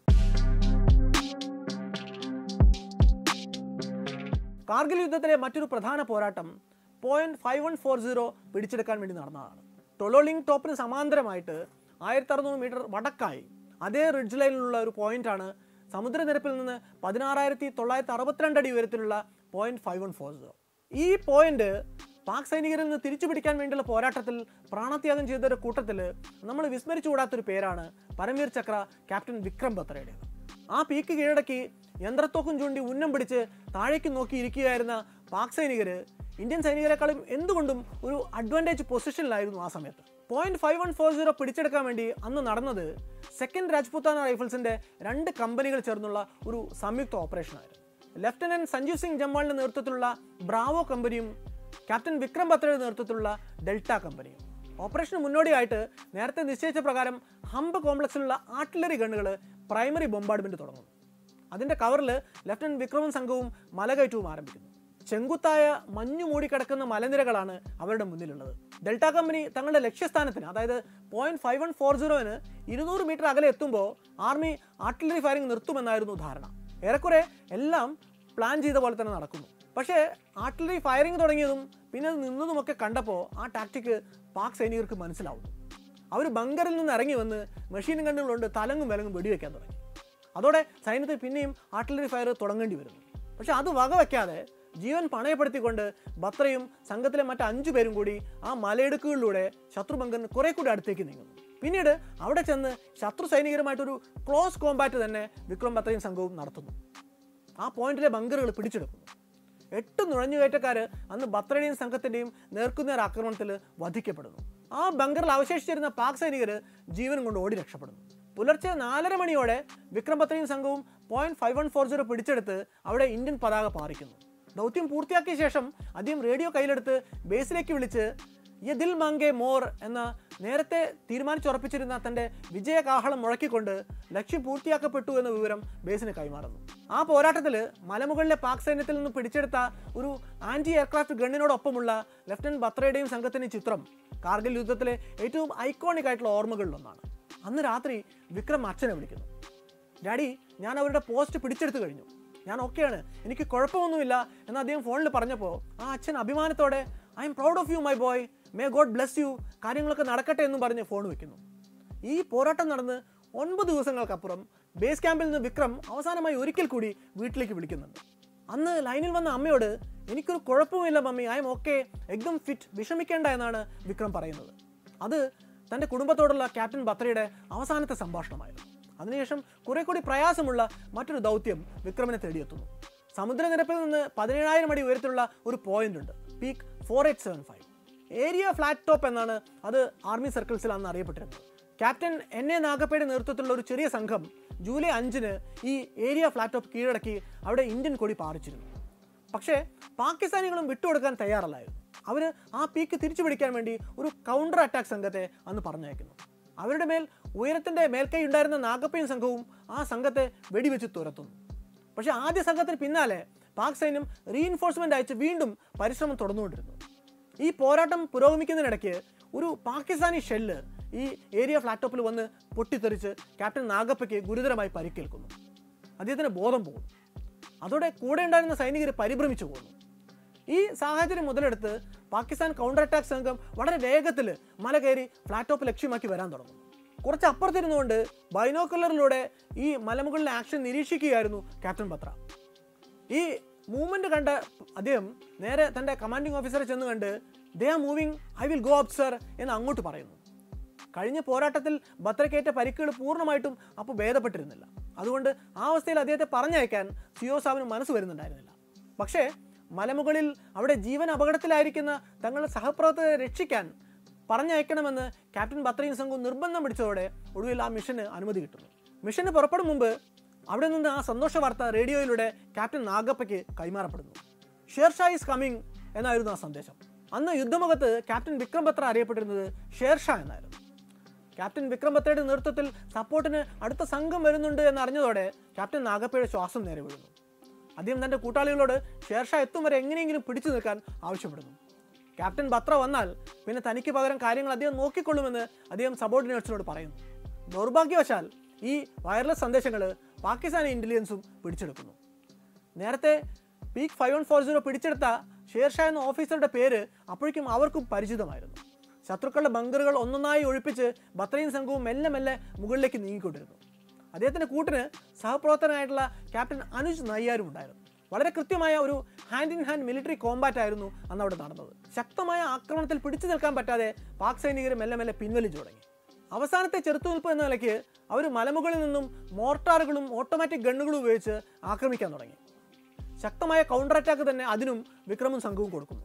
കാർഗിൽ യുദ്ധത്തിലെ മറ്റൊരു പ്രധാന പോരാട്ടം point five one four zero പിടിച്ചെടുക്കാൻ വേണ്ടി നടന്നതാണ് ടൊലോളിംഗ് ടോപ്പിന് സമാന്തരമായിട്ട് ആയിരത്തി അറുന്നൂറ് മീറ്റർ വടക്കായി അതേ റിഡ്ജ് ലൈനിലുള്ള ഒരു പോയിന്റാണ് സമുദ്രനിരപ്പിൽ നിന്ന് പതിനാറായിരത്തി തൊള്ളായിരത്തി അറുപത്തിരണ്ട് അടി ഉയരത്തിലുള്ള point five one four zero ഈ പോയിന്റ് പാക് സൈനികരിൽ നിന്ന് തിരിച്ചു പിടിക്കാൻ വേണ്ടിയുള്ള പോരാട്ടത്തിൽ പ്രാണത്യാഗം ചെയ്തൊരു കൂട്ടത്തിൽ നമ്മൾ വിസ്മരിച്ചുകൂടാത്തൊരു പേരാണ് പരമീർ ചക്ര ക്യാപ്റ്റൻ വിക്രം ബത്രയുടെ ആ പീക്ക് കീഴടക്കി യന്ത്രത്തോക്കും ചൂണ്ടി ഉന്നം പിടിച്ച് താഴേക്ക് നോക്കി ഇരിക്കുകയായിരുന്ന പാക് സൈനികർ ഇന്ത്യൻ സൈനികരെക്കാളും എന്തുകൊണ്ടും ഒരു അഡ്വാൻറ്റേജ് പൊസിഷനിലായിരുന്നു ആ സമയത്ത് point five one four zero പിടിച്ചെടുക്കാൻ വേണ്ടി അന്ന് നടന്നത് സെക്കൻഡ് രാജ്പുത്താന റൈഫിൾസിന്റെ രണ്ട് കമ്പനികൾ ചേർന്നുള്ള ഒരു സംയുക്ത ഓപ്പറേഷനായിരുന്നു ലഫ്റ്റനന്റ് സഞ്ജീവ് സിംഗ് ജമ്വാളിന്റെ നേതൃത്വത്തിലുള്ള ബ്രാവോ കമ്പനിയും ക്യാപ്റ്റൻ വിക്രം ബത്രയുടെ നേതൃത്വത്തിലുള്ള ഡെൽറ്റ കമ്പനിയും ഓപ്പറേഷന് മുന്നോടിയായിട്ട് നേരത്തെ നിശ്ചയിച്ച പ്രകാരം ഹംപ് കോംപ്ലക്സിലുള്ള ആർട്ടിലറി ഗണ്ണുകൾ പ്രൈമറി ബോംബാർഡ്മെന്റ് തുടങ്ങുന്നു അതിന്റെ കവറിൽ ലഫ്റ്റനന്റ് വിക്രമും സംഘവും മലകയറ്റവും ആരംഭിക്കുന്നു ചെങ്കുത്തായ മഞ്ഞു മൂടിക്കിടക്കുന്ന മലനിരകളാണ് അവരുടെ മുന്നിലുള്ളത് ഡെൽറ്റ കമ്പനി തങ്ങളുടെ ലക്ഷ്യസ്ഥാനത്തിന് അതായത് പോയിന്റ് ഫൈവ് വൺ ഫോർ സീറോന് ഇരുന്നൂറ് മീറ്റർ അകലെ എത്തുമ്പോൾ ആർമി ആർട്ടിലറി ഫയറിംഗ് നിർത്തുമെന്നായിരുന്നു ധാരണ ഏറെക്കുറെ എല്ലാം പ്ലാൻ ചെയ്ത പോലെ തന്നെ നടക്കുന്നു പക്ഷേ ആർട്ടിലറി ഫയറിംഗ് തുടങ്ങിയതും പിന്നെ അത് നിന്നതുമൊക്കെ കണ്ടപ്പോൾ ആ ടാക്ടിക്ക് പാക് സൈനികർക്ക് മനസ്സിലാവുന്നു അവർ ബങ്കറിൽ നിന്ന് ഇറങ്ങി വന്ന് മെഷീൻ ഗണ്ണുകളുണ്ട് തലങ്ങും വിലങ്ങും വെടിവെക്കാൻ തുടങ്ങി അതോടെ സൈന്യത്തിൽ പിന്നെയും ആർട്ടിലറി ഫയർ തുടങ്ങേണ്ടി വരുന്നു പക്ഷെ അത് വകവെക്കാതെ ജീവൻ പണയപ്പെടുത്തിക്കൊണ്ട് ബത്രയും സംഘത്തിലെ മറ്റ് അഞ്ചു പേരും കൂടി ആ മലയിടുക്കുകളിലൂടെ ശത്രുബങ്കറിന് കുറെ കൂടി അടുത്തേക്ക് നീങ്ങുന്നു പിന്നീട് അവിടെ ചെന്ന് ശത്രു സൈനികരുമായിട്ടൊരു ക്ലോസ് കോമ്പാറ്റ് തന്നെ വിക്രം ബത്രയും സംഘവും നടത്തുന്നു ആ പോയിന്റിലെ ബങ്കറുകൾ പിടിച്ചെടുക്കുന്നു എട്ട് നുഴഞ്ഞുകയറ്റക്കാർ അന്ന് ബത്രയുടെയും സംഘത്തിൻ്റെയും നേർക്കുനേർ ആക്രമണത്തിൽ വധിക്കപ്പെടുന്നു ആ ബങ്കറിൽ അവശേഷിച്ചിരുന്ന പാക് സൈനികർ ജീവനും കൊണ്ട് ഓടി രക്ഷപ്പെടുന്നു പുലർച്ചെ നാലര മണിയോടെ വിക്രം ബത്രയും സംഘവും point five one four zero പിടിച്ചെടുത്ത് അവിടെ ഇന്ത്യൻ പതാക പാറിക്കുന്നു ദൗത്യം പൂർത്തിയാക്കിയ ശേഷം അദ്ദേഹം റേഡിയോ കയ്യിലെടുത്ത് ബേസിലേക്ക് വിളിച്ച് യദിൽ മാങ്കെ മോർ എന്ന നേരത്തെ തീരുമാനിച്ചുറപ്പിച്ചിരുന്ന തന്റെ വിജയകാഹളം മുഴക്കിക്കൊണ്ട് ലക്ഷ്യം പൂർത്തിയാക്കപ്പെട്ടു എന്ന വിവരം ബേസിന് കൈമാറുന്നു ആ പോരാട്ടത്തിൽ മലമുകളിലെ പാക് സൈന്യത്തിൽ നിന്ന് പിടിച്ചെടുത്ത ഒരു ആന്റി എയർക്രാഫ്റ്റ് ഗണ്ണിനോടൊപ്പമുള്ള ലഫ്റ്റനന്റ് ബത്രയുടെയും സംഘത്തിൻ്റെ ചിത്രം കാർഗിൽ യുദ്ധത്തിലെ ഏറ്റവും ഐക്കോണിക് ആയിട്ടുള്ള ഓർമ്മകളിലൊന്നാണ് അന്ന് രാത്രി വിക്രം അച്ഛനെ വിളിക്കുന്നു ഡാഡി ഞാൻ അവരുടെ പോസ്റ്റ് പിടിച്ചെടുത്തു കഴിഞ്ഞു ഞാൻ ഓക്കെയാണ് എനിക്ക് കുഴപ്പമൊന്നുമില്ല എന്ന് അദ്ദേഹം ഫോണിൽ പറഞ്ഞപ്പോൾ ആ അച്ഛൻ അഭിമാനത്തോടെ I am proud of you my boy may God bless you കാര്യങ്ങളൊക്കെ നടക്കട്ടെ എന്നും പറഞ്ഞ് ഫോൺ വെക്കുന്നു ഈ പോരാട്ടം നടന്ന് ഒൻപത് ദിവസങ്ങൾക്കപ്പുറം ബേസ് ക്യാമ്പിൽ നിന്ന് വിക്രം അവസാനമായി ഒരിക്കൽ കൂടി വീട്ടിലേക്ക് വിളിക്കുന്നുണ്ട് അന്ന് ലൈനിൽ വന്ന അമ്മയോട് എനിക്കൊരു കുഴപ്പമില്ല മമ്മി ഐ എം ഓക്കെ എക്ദം ഫിറ്റ് വിഷമിക്കേണ്ട എന്നാണ് വിക്രം പറയുന്നത് അത് തൻ്റെ കുടുംബത്തോടുള്ള ക്യാപ്റ്റൻ ബത്രയുടെ അവസാനത്തെ സംഭാഷണമായിരുന്നു അതിനുശേഷം കുറെ കൂടി പ്രയാസമുള്ള മറ്റൊരു ദൗത്യം വിക്രമിനെ തേടിയെത്തുന്നു സമുദ്രനിരപ്പിൽ നിന്ന് പതിനേഴായിരം അടി ഉയരത്തിലുള്ള ഒരു പോയിന്റ് ഉണ്ട് peak four eight seven five area flat top എന്നാണ് അത് ആർമി സർക്കിൾസിൽ അന്ന് അറിയപ്പെട്ടിരുന്നത് ക്യാപ്റ്റൻ എൻ എ നാഗപ്പയുടെ നേതൃത്വത്തിലുള്ള ഒരു ചെറിയ സംഘം ജൂലൈ അഞ്ചിന് ഈ ഏരിയ ഫ്ലാറ്റ് ടോപ്പ് കീഴടക്കി അവിടെ ഇന്ത്യൻ കൊടി പാറിച്ചിരുന്നു പക്ഷേ പാകിസ്ഥാനികളും വിട്ടുകൊടുക്കാൻ തയ്യാറല്ലായിരുന്നു അവർ ആ പീക്ക് തിരിച്ചു പിടിക്കാൻ വേണ്ടി ഒരു കൗണ്ടർ അറ്റാക്ക് സംഘത്തെ അന്ന് പറഞ്ഞയക്കുന്നു അവരുടെ മേൽ ഉയരത്തിൻ്റെ മേൽക്കൈ ഉണ്ടായിരുന്ന നാഗപ്പയും സംഘവും ആ സംഘത്തെ വെടിവെച്ച് തുരത്തുന്നു പക്ഷേ ആദ്യ സംഘത്തിന് പിന്നാലെ പാക് സൈന്യം റീഇൻഫോഴ്സ്മെന്റ് അയച്ച് വീണ്ടും പരിശ്രമം തുടർന്നുകൊണ്ടിരുന്നു ഈ പോരാട്ടം പുരോഗമിക്കുന്നതിനിടയ്ക്ക് ഒരു പാകിസ്ഥാനി ഷെല്ല് ഈ ഏരിയ ഫ്ലാറ്റ് ടോപ്പിൽ വന്ന് പൊട്ടിത്തെറിച്ച് ക്യാപ്റ്റൻ നാഗപ്പയ്ക്ക് ഗുരുതരമായി പരിക്കേൽക്കുന്നു അദ്ദേഹത്തിന് ബോധം പോകും അതോടെ കൂടെ ഉണ്ടായിരുന്ന സൈനികർ പരിഭ്രമിച്ചു പോകുന്നു ഈ സാഹചര്യം മുതലെടുത്ത് പാകിസ്ഥാൻ കൗണ്ടർ അറ്റാക്ക് സംഘം വളരെ വേഗത്തിൽ മല കയറി ഫ്ലാറ്റ് ടോപ്പ് ലക്ഷ്യമാക്കി വരാൻ തുടങ്ങും കുറച്ച് അപ്പുറത്തിരുന്നുകൊണ്ട് ബൈനോക്കുലറിലൂടെ ഈ മലമുകളിലെ ആക്ഷൻ നിരീക്ഷിക്കുകയായിരുന്നു ക്യാപ്റ്റൻ ബത്ര ഈ മൂവ്മെന്റ് കണ്ട അദ്ദേഹം നേരെ തൻ്റെ കമാൻഡിംഗ് ഓഫീസറെ ചെന്ന് കണ്ട് they are moving I will go up sir എന്ന് അങ്ങോട്ട് പറയുന്നു കഴിഞ്ഞ പോരാട്ടത്തിൽ ബത്രക്കേറ്റ പരിക്കുകൾ പൂർണ്ണമായിട്ടും അപ്പോൾ ഭേദപ്പെട്ടിരുന്നില്ല അതുകൊണ്ട് ആ അവസ്ഥയിൽ അദ്ദേഹത്തെ പറഞ്ഞയക്കാൻ സിയോ സാബിന് മനസ്സ് വരുന്നുണ്ടായിരുന്നില്ല പക്ഷേ മലമുകളിൽ അവിടെ ജീവൻ അപകടത്തിലായിരിക്കുന്ന തങ്ങളുടെ സഹപ്രവർത്തകരെ രക്ഷിക്കാൻ പറഞ്ഞയക്കണമെന്ന് ക്യാപ്റ്റൻ ബത്രയും സംഘവും നിർബന്ധം പിടിച്ചതോടെ ഒടുവിൽ ആ മിഷന് അനുമതി കിട്ടുന്നു മിഷന് പുറപ്പെടും മുമ്പ് അവിടെ നിന്ന് ആ സന്തോഷ വാർത്ത റേഡിയോയിലൂടെ ക്യാപ്റ്റൻ നാഗപ്പയ്ക്ക് കൈമാറപ്പെടുന്നു ഷേർഷാ ഈസ് കമ്മിങ് എന്നായിരുന്നു ആ സന്ദേശം അന്ന് യുദ്ധമുഖത്ത് ക്യാപ്റ്റൻ വിക്രം ബത്ര അറിയപ്പെട്ടിരുന്നത് ഷേർഷാ എന്നായിരുന്നു ക്യാപ്റ്റൻ വിക്രം ബത്രയുടെ നേതൃത്വത്തിൽ സപ്പോർട്ടിന് അടുത്ത സംഘം വരുന്നുണ്ട് എന്ന് അറിഞ്ഞതോടെ ക്യാപ്റ്റൻ നാഗപ്പയുടെ ശ്വാസം നേരെ വീഴുന്നു അദ്ദേഹം തൻ്റെ കൂട്ടാളികളോട് ഷേർഷാ എത്തും വരെ എങ്ങനെയെങ്കിലും പിടിച്ചു നിൽക്കാൻ ആവശ്യപ്പെടുന്നു ക്യാപ്റ്റൻ ബത്ര വന്നാൽ പിന്നെ തനിക്ക് പകരം കാര്യങ്ങൾ അദ്ദേഹം നോക്കിക്കൊള്ളുമെന്ന് അദ്ദേഹം സബോർഡിനേറ്റ്സിനോട് പറയുന്നു ദൗർഭാഗ്യവശാൽ ഈ വയർലെസ് സന്ദേശങ്ങൾ പാകിസ്ഥാനി ഇൻ്റലിജൻസും പിടിച്ചെടുക്കുന്നു നേരത്തെ peak five one four zero പിടിച്ചെടുത്ത ഷേർഷാ എന്ന ഓഫീസറുടെ പേര് അപ്പോഴേക്കും അവർക്കും പരിചിതമായിരുന്നു ശത്രുക്കളുടെ ബങ്കറുകൾ ഒന്നൊന്നായി ഒഴിപ്പിച്ച് ബത്രയും സംഘവും മെല്ലെ മെല്ലെ മുകളിലേക്ക് നീങ്ങിക്കൊണ്ടിരുന്നു അദ്ദേഹത്തിൻ്റെ കൂട്ടിന് സഹപ്രവർത്തകനായിട്ടുള്ള ക്യാപ്റ്റൻ അനുജ് നയ്യാരും ഉണ്ടായിരുന്നു വളരെ കൃത്യമായ ഒരു hand in hand military combat ആയിരുന്നു അന്ന് അവിടെ നടന്നത് ശക്തമായ ആക്രമണത്തിൽ പിടിച്ചു നിൽക്കാൻ പറ്റാതെ പാക് സൈനികർ മെല്ലെ മെല്ലെ പിൻവലിച്ചു തുടങ്ങി അവസാനത്തെ ചെറുത്തുനിൽപ്പ് എന്ന നിലയ്ക്ക് അവർ മലമുകളിൽ നിന്നും മോർട്ടാറുകളും ഓട്ടോമാറ്റിക് ഗണ്ണുകളും ഉപയോഗിച്ച് ആക്രമിക്കാൻ തുടങ്ങി ശക്തമായ കൗണ്ടർ അറ്റാക്ക് തന്നെ അതിനും വിക്രമും സംഘവും കൊടുക്കുന്നു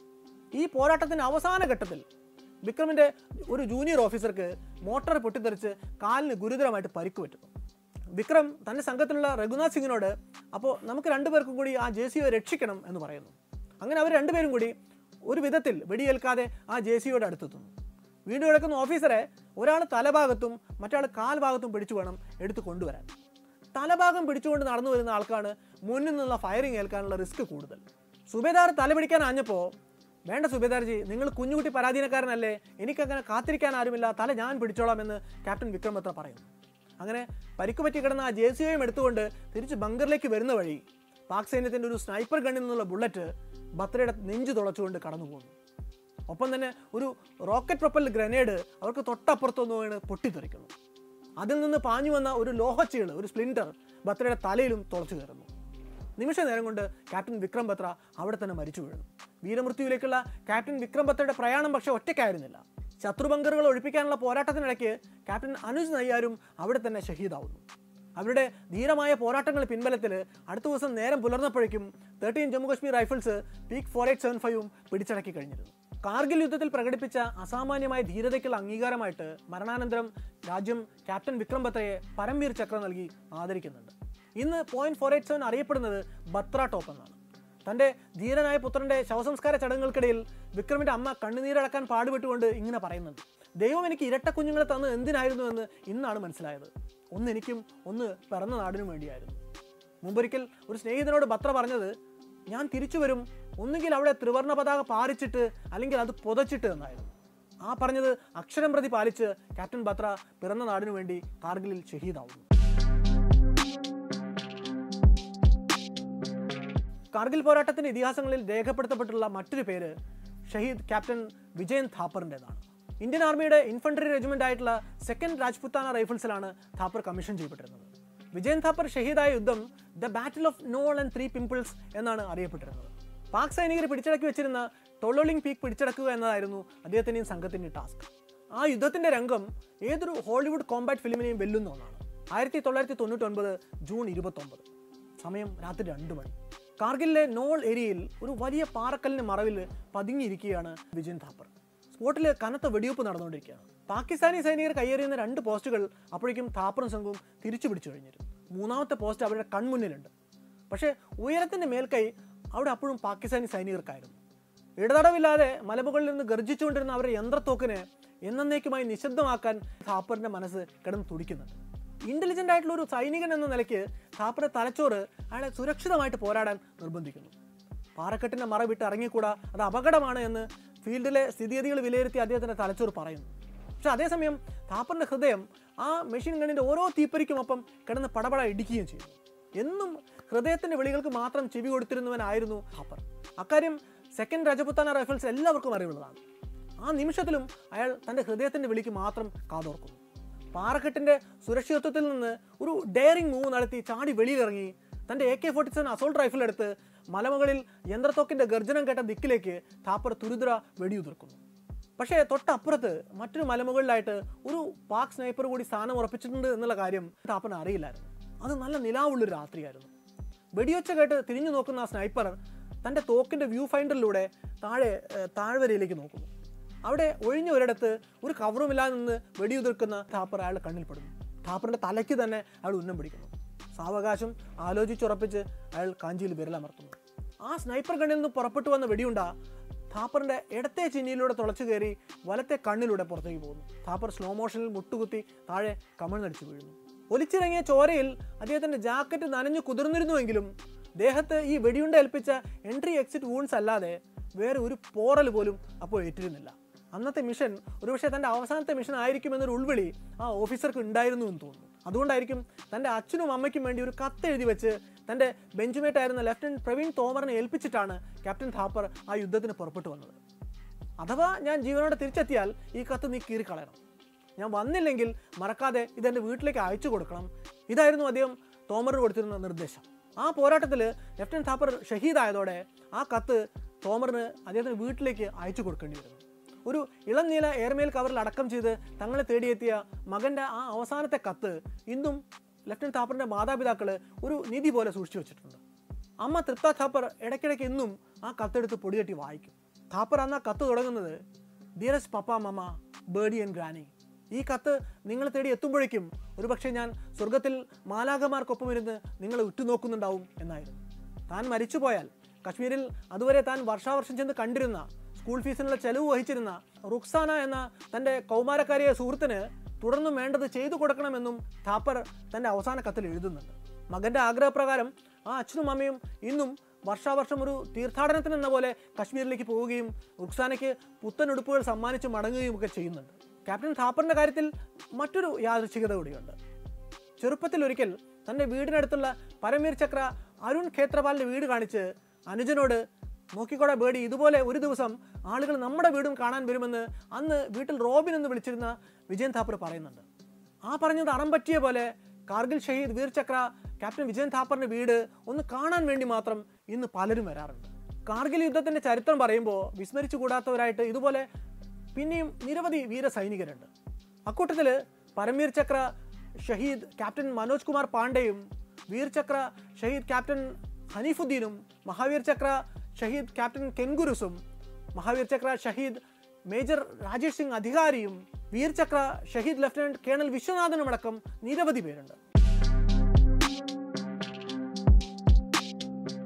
ഈ പോരാട്ടത്തിന്റെ അവസാന ഘട്ടത്തിൽ വിക്രമിന്റെ ഒരു ജൂനിയർ ഓഫീസർക്ക് മോട്ടോർ പൊട്ടിത്തെറിച്ച് കാലിന് ഗുരുതരമായിട്ട് പരിക്ക് പറ്റുന്നു വിക്രം തൻ്റെ സംഘത്തിലുള്ള രഘുനാഥ് സിംഗിനോട് അപ്പോൾ നമുക്ക് രണ്ടുപേർക്കും കൂടി ആ ജെ സിയെ രക്ഷിക്കണം എന്ന് പറയുന്നു അങ്ങനെ അവർ രണ്ടുപേരും കൂടി ഒരു വിധത്തിൽ വെടിയേൽക്കാതെ ആ ജെ സിയോട് അടുത്തെത്തുന്നു വീണ്ടും കിടക്കുന്ന ഓഫീസറെ ഒരാൾ തലഭാഗത്തും മറ്റാൾ കാൽഭാഗത്തും പിടിച്ചു വേണം എടുത്തു കൊണ്ടുവരാൻ തലഭാഗം പിടിച്ചുകൊണ്ട് നടന്നു വരുന്ന ആൾക്കാണ് മുന്നിൽ നിന്നുള്ള ഫയറിംഗ് ഏൽക്കാനുള്ള റിസ്ക് കൂടുതൽ സുബേദാർ തല പിടിക്കാൻ ആഞ്ഞപ്പോൾ വേണ്ട സുബേദാർജി നിങ്ങൾ കുഞ്ഞുകുട്ടി പരാധീനക്കാരനല്ലേ എനിക്കങ്ങനെ കാത്തിരിക്കാൻ ആരുമില്ല തല ഞാൻ പിടിച്ചോളാം എന്ന് ക്യാപ്റ്റൻ വിക്രം ബത്ര പറയുന്നു അങ്ങനെ പരിക്ക് പറ്റി കിടന്ന ആ ജെ സിയും എടുത്തുകൊണ്ട് തിരിച്ച് ബങ്കറിലേക്ക് വരുന്ന വഴി പാക് സൈന്യത്തിൻ്റെ ഒരു സ്നൈപ്പർ ഗണ്ണിൽ നിന്നുള്ള ബുള്ളറ്റ് ബത്രയുടെ നെഞ്ചു തുളച്ചുകൊണ്ട് കടന്നു പോകുന്നു ഒപ്പം തന്നെ ഒരു റോക്കറ്റ് പ്രൊപ്പൽ ഗ്രനേഡ് അവർക്ക് തൊട്ടപ്പുറത്തുനിന്ന് വീണ് പൊട്ടിത്തെറിക്കുന്നു അതിൽ നിന്ന് പാഞ്ഞു വന്ന ഒരു ലോഹച്ചീള് ഒരു സ്പ്ലിൻറ്റർ ബത്രയുടെ തലയിലും തുളച്ചു കയറുന്നു നിമിഷ നേരം കൊണ്ട് ക്യാപ്റ്റൻ വിക്രം ബത്ര അവിടെ തന്നെ മരിച്ചു വീഴുന്നു വീരമൃത്യുവിലേക്കുള്ള ക്യാപ്റ്റൻ വിക്രം ബത്രയുടെ പ്രയാണം പക്ഷേ ഒറ്റയ്ക്കായിരുന്നില്ല ശത്രു ബങ്കറുകൾ ഒഴിപ്പിക്കാനുള്ള പോരാട്ടത്തിനിടയ്ക്ക് ക്യാപ്റ്റൻ അനുജ് നയ്യാരും അവിടെ തന്നെ ഷഹീദാവുന്നു അവരുടെ ധീരമായ പോരാട്ടങ്ങൾ പിൻബലത്തിൽ അടുത്ത ദിവസം നേരം പുലർന്നപ്പോഴേക്കും thirteen Jammu Kashmir rifles peak four eight seven ഫൈവും പിടിച്ചടക്കി കഴിഞ്ഞിരുന്നു കാർഗിൽ യുദ്ധത്തിൽ പ്രകടിപ്പിച്ച അസാമാന്യമായ ധീരതയ്ക്കുള്ള അംഗീകാരമായിട്ട് മരണാനന്തരം രാജ്യം ക്യാപ്റ്റൻ വിക്രം ബത്രയെ പരംവീർ ചക്ര നൽകി ആദരിക്കുന്നുണ്ട് ഇന്ന് പോയിന്റ് ഫോർ എയ്റ്റ് സെവൻ അറിയപ്പെടുന്നത് ബത്ര ടോപ്പ് എന്നാണ് തൻ്റെ ധീരനായ പുത്രൻ്റെ ശവസംസ്കാര ചടങ്ങുകൾക്കിടയിൽ വിക്രമിൻ്റെ അമ്മ കണ്ണുനീരടക്കാൻ പാടുപെട്ടുകൊണ്ട് ഇങ്ങനെ പറയുന്നുണ്ട് ദൈവം എനിക്ക് ഇരട്ട കുഞ്ഞുങ്ങളെ തന്ന് എന്തിനായിരുന്നു എന്ന് ഇന്നാണ് മനസ്സിലായത് ഒന്ന് എനിക്കും ഒന്ന് പിറന്ന നാടിനും വേണ്ടിയായിരുന്നു മുമ്പൊരിക്കൽ ഒരു സ്നേഹിതനോട് ബത്ര പറഞ്ഞത് ഞാൻ തിരിച്ചു വരും ഒന്നുകിൽ അവിടെ ത്രിവർണ്ണ പതാക പാറിച്ചിട്ട് അല്ലെങ്കിൽ അത് പുതച്ചിട്ട് എന്നായിരുന്നു ആ പറഞ്ഞത് അക്ഷരം പ്രതി പാലിച്ച് ക്യാപ്റ്റൻ ബത്ര പിറന്ന നാടിനു വേണ്ടി കാർഗിലിൽ ഷഹീദാവുന്നു കാർഗിൽ പോരാട്ടത്തിന്റെ ഇതിഹാസങ്ങളിൽ രേഖപ്പെടുത്തപ്പെട്ടുള്ള മറ്റൊരു പേര് ഷഹീദ് ക്യാപ്റ്റൻ വിജയൻ ഥാപ്പറിൻ്റെതാണ് ഇന്ത്യൻ ആർമിയുടെ ഇൻഫൻട്രി റെജിമെന്റ് ആയിട്ടുള്ള സെക്കൻഡ് രാജ്പുത്താന റൈഫിൾസിലാണ് ഥാപ്പർ കമ്മീഷൻ ചെയ്യപ്പെട്ടിരുന്നത് വിജയൻ ഥാപ്പർ ഷഹീദായ യുദ്ധം the battle of knoll and three pimples എന്നാണ് അറിയപ്പെട്ടിരുന്നത് പാക് സൈനികർ പിടിച്ചടക്കി വെച്ചിരുന്ന ടൊളോളിംഗ് പീക്ക് പിടിച്ചടക്കുക എന്നതായിരുന്നു അദ്ദേഹത്തിൻ്റെയും സംഘത്തിൻ്റെയും ടാസ്ക് ആ യുദ്ധത്തിന്റെ രംഗം ഏതൊരു ഹോളിവുഡ് കോമ്പാറ്റ് ഫിലിമിനെയും വെല്ലുന്ന ഒന്നാണ് ആയിരത്തി തൊള്ളായിരത്തി തൊണ്ണൂറ്റൊൻപത് ജൂൺ ഇരുപത്തൊമ്പത് സമയം രാത്രി രണ്ട് മണി കാർഗിലിലെ നോൾ ഏരിയയിൽ ഒരു വലിയ പാറക്കല്ലിന് മറവിൽ പതുങ്ങിയിരിക്കുകയാണ് വിജയൻ ഥാപ്പർ സ്പോട്ടിൽ കനത്ത വെടിവെപ്പ് നടന്നുകൊണ്ടിരിക്കുകയാണ് പാകിസ്ഥാനി സൈനികർ കയ്യേറിയുന്ന രണ്ട് പോസ്റ്റുകൾ അപ്പോഴേക്കും ഥാപ്പറും സംഘവും തിരിച്ചു പിടിച്ചു കഴിഞ്ഞിരുന്നു മൂന്നാമത്തെ പോസ്റ്റ് അവരുടെ കൺമുന്നിലുണ്ട് പക്ഷേ ഉയരത്തിന്റെ മേൽക്കൈ അവിടെ അപ്പോഴും പാകിസ്ഥാനി സൈനികർക്കായിരുന്നു ഇടതടവില്ലാതെ മലമുകളിൽ നിന്ന് ഗർജിച്ചുകൊണ്ടിരുന്ന അവരുടെ യന്ത്രത്തോക്കിനെ എന്നേക്കുമായി നിശബ്ദമാക്കാൻ ഥാപ്പറിന്റെ മനസ്സ് കിടന്ന് തുടിക്കുന്നുണ്ട് ഇന്റലിജന്റ് ആയിട്ടുള്ള ഒരു സൈനികൻ എന്ന നിലയ്ക്ക് ഥാപ്പറെ തലച്ചോറ് അയാളെ സുരക്ഷിതമായിട്ട് പോരാടാൻ നിർബന്ധിക്കുന്നു പാറക്കെട്ടിന്റെ മറ വിട്ട് ഇറങ്ങിക്കൂടാ അത് അപകടമാണ് എന്ന് ഫീൽഡിലെ സ്ഥിതിഗതികൾ വിലയിരുത്തി അദ്ദേഹത്തിന്റെ തലച്ചോറ് പറയുന്നു പക്ഷെ അതേസമയം താപ്പറിന്റെ ഹൃദയം ആ മെഷീൻ ഗണ്ണിന്റെ ഓരോ തീപ്പരിക്കുമൊപ്പം കിടന്ന് പടപട ഇടിക്കുകയും ചെയ്തു എന്നും ഹൃദയത്തിന്റെ വിളികൾക്ക് മാത്രം ചെവി കൊടുത്തിരുന്നവനായിരുന്നു താപ്പർ അക്കാര്യം സെക്കൻഡ് രജപുത്താന റൈഫിൾസ് എല്ലാവർക്കും അറിവുള്ളതാണ് ആ നിമിഷത്തിലും അയാൾ തന്റെ ഹൃദയത്തിന്റെ വിളിക്ക് മാത്രം കാതോർക്കുന്നു പാറക്കെട്ടിന്റെ സുരക്ഷിതത്വത്തിൽ നിന്ന് ഒരു ഡെയറിംഗ് മൂവ് നടത്തി ചാടി വെളിയിലിറങ്ങി തന്റെ A K forty seven assault rifle എടുത്ത് മലമുകളിൽ യന്ത്രത്തോക്കിന്റെ ഗർജനം കേട്ട ദിക്കിലേക്ക് താപ്പർ തുരുതുര വെടിയുതിർക്കുന്നു പക്ഷേ തൊട്ടപ്പുറത്ത് മറ്റൊരു മലമുകളിലായിട്ട് ഒരു പാക് സ്നൈപ്പർ കൂടി സ്ഥാനം ഉറപ്പിച്ചിട്ടുണ്ട് എന്നുള്ള കാര്യം താപ്പറിന് അറിയില്ലായിരുന്നു അത് നല്ല നിലാവുള്ളൊരു രാത്രിയായിരുന്നു വെടിയൊച്ച കേട്ട് തിരിഞ്ഞു നോക്കുന്ന ആ സ്നൈപ്പർ തൻ്റെ തോക്കിൻ്റെ വ്യൂ ഫൈൻഡറിലൂടെ താഴെ ഏഹ്, താഴ്വരയിലേക്ക് നോക്കുന്നു അവിടെ ഒഴിഞ്ഞ ഒരിടത്ത് ഒരു കവറുമില്ലാതെ നിന്ന് വെടിയുതിർക്കുന്ന താപ്പർ അയാൾ കണ്ണിൽപ്പെടുന്നു താപ്പറിൻ്റെ തലയ്ക്ക് തന്നെ അയാൾ ഉന്നം പിടിക്കുന്നു സാവകാശം ആലോചിച്ചുറപ്പിച്ച് അയാൾ കാഞ്ചിയിൽ വിരലമർത്തുന്നു ആ സ്നൈപ്പർ കണ്ണിൽ നിന്ന് പുറപ്പെട്ടു വന്ന വെടിയുണ്ട താപ്പറിന്റെ ഇടത്തെ ചിന്നിയിലൂടെ തുളച്ചു കയറി വലത്തെ കണ്ണിലൂടെ പുറത്തേക്ക് പോകുന്നു താപ്പർ സ്ലോ മോഷനിൽ മുട്ടുകുത്തി താഴെ കമിഴ്ന്നടിച്ചു വീഴുന്നു ഒലിച്ചിറങ്ങിയ ചോരയിൽ അദ്ദേഹത്തിന്റെ ജാക്കറ്റ് നനഞ്ഞു കുതിർന്നിരുന്നുവെങ്കിലും ദേഹത്ത് ഈ വെടിയുണ്ട ഏൽപ്പിച്ച എൻട്രി എക്സിറ്റ് വൂൺസ് അല്ലാതെ വേറെ ഒരു പോറൽ പോലും അപ്പോൾ ഏറ്റിരുന്നില്ല അന്നത്തെ മിഷൻ ഒരുപക്ഷെ തൻ്റെ അവസാനത്തെ മിഷൻ ആയിരിക്കുമെന്നൊരു ഉൾവിളി ആ ഓഫീസർക്ക് ഉണ്ടായിരുന്നു എന്ന് തോന്നുന്നു അതുകൊണ്ടായിരിക്കും തൻ്റെ അച്ഛനും അമ്മയ്ക്കും വേണ്ടി ഒരു കത്ത് എഴുതി വെച്ച് തൻ്റെ ബെഞ്ചുമേറ്റ് ആയിരുന്ന ലെഫ്റ്റനന്റ് പ്രവീൺ തോമറിനെ ഏൽപ്പിച്ചിട്ടാണ് ക്യാപ്റ്റൻ ഥാപ്പർ ആ യുദ്ധത്തിന് പുറപ്പെട്ടു വന്നത് അഥവാ ഞാൻ ജീവനോടെ തിരിച്ചെത്തിയാൽ ഈ കത്ത് നീ കീറിക്കളയണം ഞാൻ വന്നില്ലെങ്കിൽ മറക്കാതെ ഇതെൻ്റെ വീട്ടിലേക്ക് അയച്ചു കൊടുക്കണം ഇതായിരുന്നു അദ്ദേഹം തോമറിന് കൊടുത്തിരുന്ന നിർദ്ദേശം ആ പോരാട്ടത്തിൽ ലെഫ്റ്റനന്റ് താപ്പർ ഷഹീദായതോടെ ആ കത്ത് തോമറിന് അദ്ദേഹത്തിന് വീട്ടിലേക്ക് അയച്ചു കൊടുക്കേണ്ടി വരുന്നു ഒരു ഇളം നീല എയർമെയിൽ കവറിൽ അടക്കം ചെയ്ത് തങ്ങളെ തേടിയെത്തിയ മകൻ്റെ ആ അവസാനത്തെ കത്ത് ഇന്നും ലെഫ്റ്റനന്റ് താപ്പറിൻ്റെ മാതാപിതാക്കൾ ഒരു നിധി പോലെ സൂക്ഷിച്ചു വെച്ചിട്ടുണ്ട് അമ്മ തൃപ്ത താപ്പർ ഇടയ്ക്കിടയ്ക്ക് എന്നും ആ കത്തെടുത്ത് പൊടികെട്ടി വായിക്കും താപ്പർ അന്ന് ആ കത്ത് തുടങ്ങുന്നത് dearest papa mama birdie and granny ഈ കത്ത് നിങ്ങൾ തേടി എത്തുമ്പോഴേക്കും ഒരുപക്ഷെ ഞാൻ സ്വർഗത്തിൽ മാലാകമാർക്കൊപ്പം ഇരുന്ന് നിങ്ങളെ ഉറ്റുനോക്കുന്നുണ്ടാവും എന്നായിരുന്നു താൻ മരിച്ചുപോയാൽ കശ്മീരിൽ അതുവരെ താൻ വർഷാവർഷം ചെന്ന് കണ്ടിരുന്ന സ്കൂൾ ഫീസിനുള്ള ചെലവ് വഹിച്ചിരുന്ന റുക്സാന എന്ന തൻ്റെ കൗമാരക്കാരിയ സുഹൃത്തിന് തുടർന്നും വേണ്ടത് ചെയ്തു കൊടുക്കണമെന്നും താപ്പർ തൻ്റെ അവസാന കത്തിൽ എഴുതുന്നുണ്ട് മകന്റെ ആഗ്രഹപ്രകാരം ആ അച്ഛനും അമ്മയും ഇന്നും വർഷാവർഷം ഒരു തീർത്ഥാടനത്തിന് എന്ന പോലെ കശ്മീരിലേക്ക് പോവുകയും റുക്സാനയ്ക്ക് പുത്തൻ ഉടുപ്പുകൾ സമ്മാനിച്ച് മടങ്ങുകയും ഒക്കെ ചെയ്യുന്നുണ്ട് ക്യാപ്റ്റൻ താപ്പറിന്റെ കാര്യത്തിൽ മറ്റൊരു യാദൃച്ഛികത കൂടിയുണ്ട് ചെറുപ്പത്തിൽ ഒരിക്കൽ തൻ്റെ വീടിനടുത്തുള്ള പരമീർ ചക്ര അരുൺ ഖേത്രപാലിന്റെ വീട് കാണിച്ച് അനുജനോട് നോക്കിക്കോടെ ബേടി ഇതുപോലെ ഒരു ദിവസം ആളുകൾ നമ്മുടെ വീടും കാണാൻ വരുമെന്ന് അന്ന് വീട്ടിൽ റോബിൻ എന്ന് വിളിച്ചിരുന്ന വിജയൻ താപ്പർ പറയുന്നുണ്ട് ആ പറഞ്ഞത് അറം പറ്റിയ പോലെ കാർഗിൽ ഷഹീദ് വീർ ചക്ര ക്യാപ്റ്റൻ വിജയൻ താപ്പറിന്റെ വീട് ഒന്ന് കാണാൻ വേണ്ടി മാത്രം ഇന്ന് പലരും വരാറുണ്ട് കാർഗിൽ യുദ്ധത്തിന്റെ ചരിത്രം പറയുമ്പോൾ വിസ്മരിച്ചു കൂടാത്തവരായിട്ട് ഇതുപോലെ പിന്നെയും നിരവധി വീര സൈനികരുണ്ട് അക്കൂട്ടത്തിൽ പരമീർ ചക്ര ഷഹീദ് ക്യാപ്റ്റൻ മനോജ് കുമാർ പാണ്ഡെയും വീർ ചക്ര ഷഹീദ് ക്യാപ്റ്റൻ ഹനീഫുദ്ദീനും മഹാവീർ ചക്ര ഷഹീദ് ക്യാപ്റ്റൻ കെൻഗുരുസും മഹാവീർ ചക്ര ഷഹീദ് മേജർ രാജേഷ് സിംഗ് അധികാരിയും വീർ ചക്ര ഷഹീദ് ലഫ്റ്റനന്റ് കേണൽ വിശ്വനാഥനും അടക്കം നിരവധി പേരുണ്ട്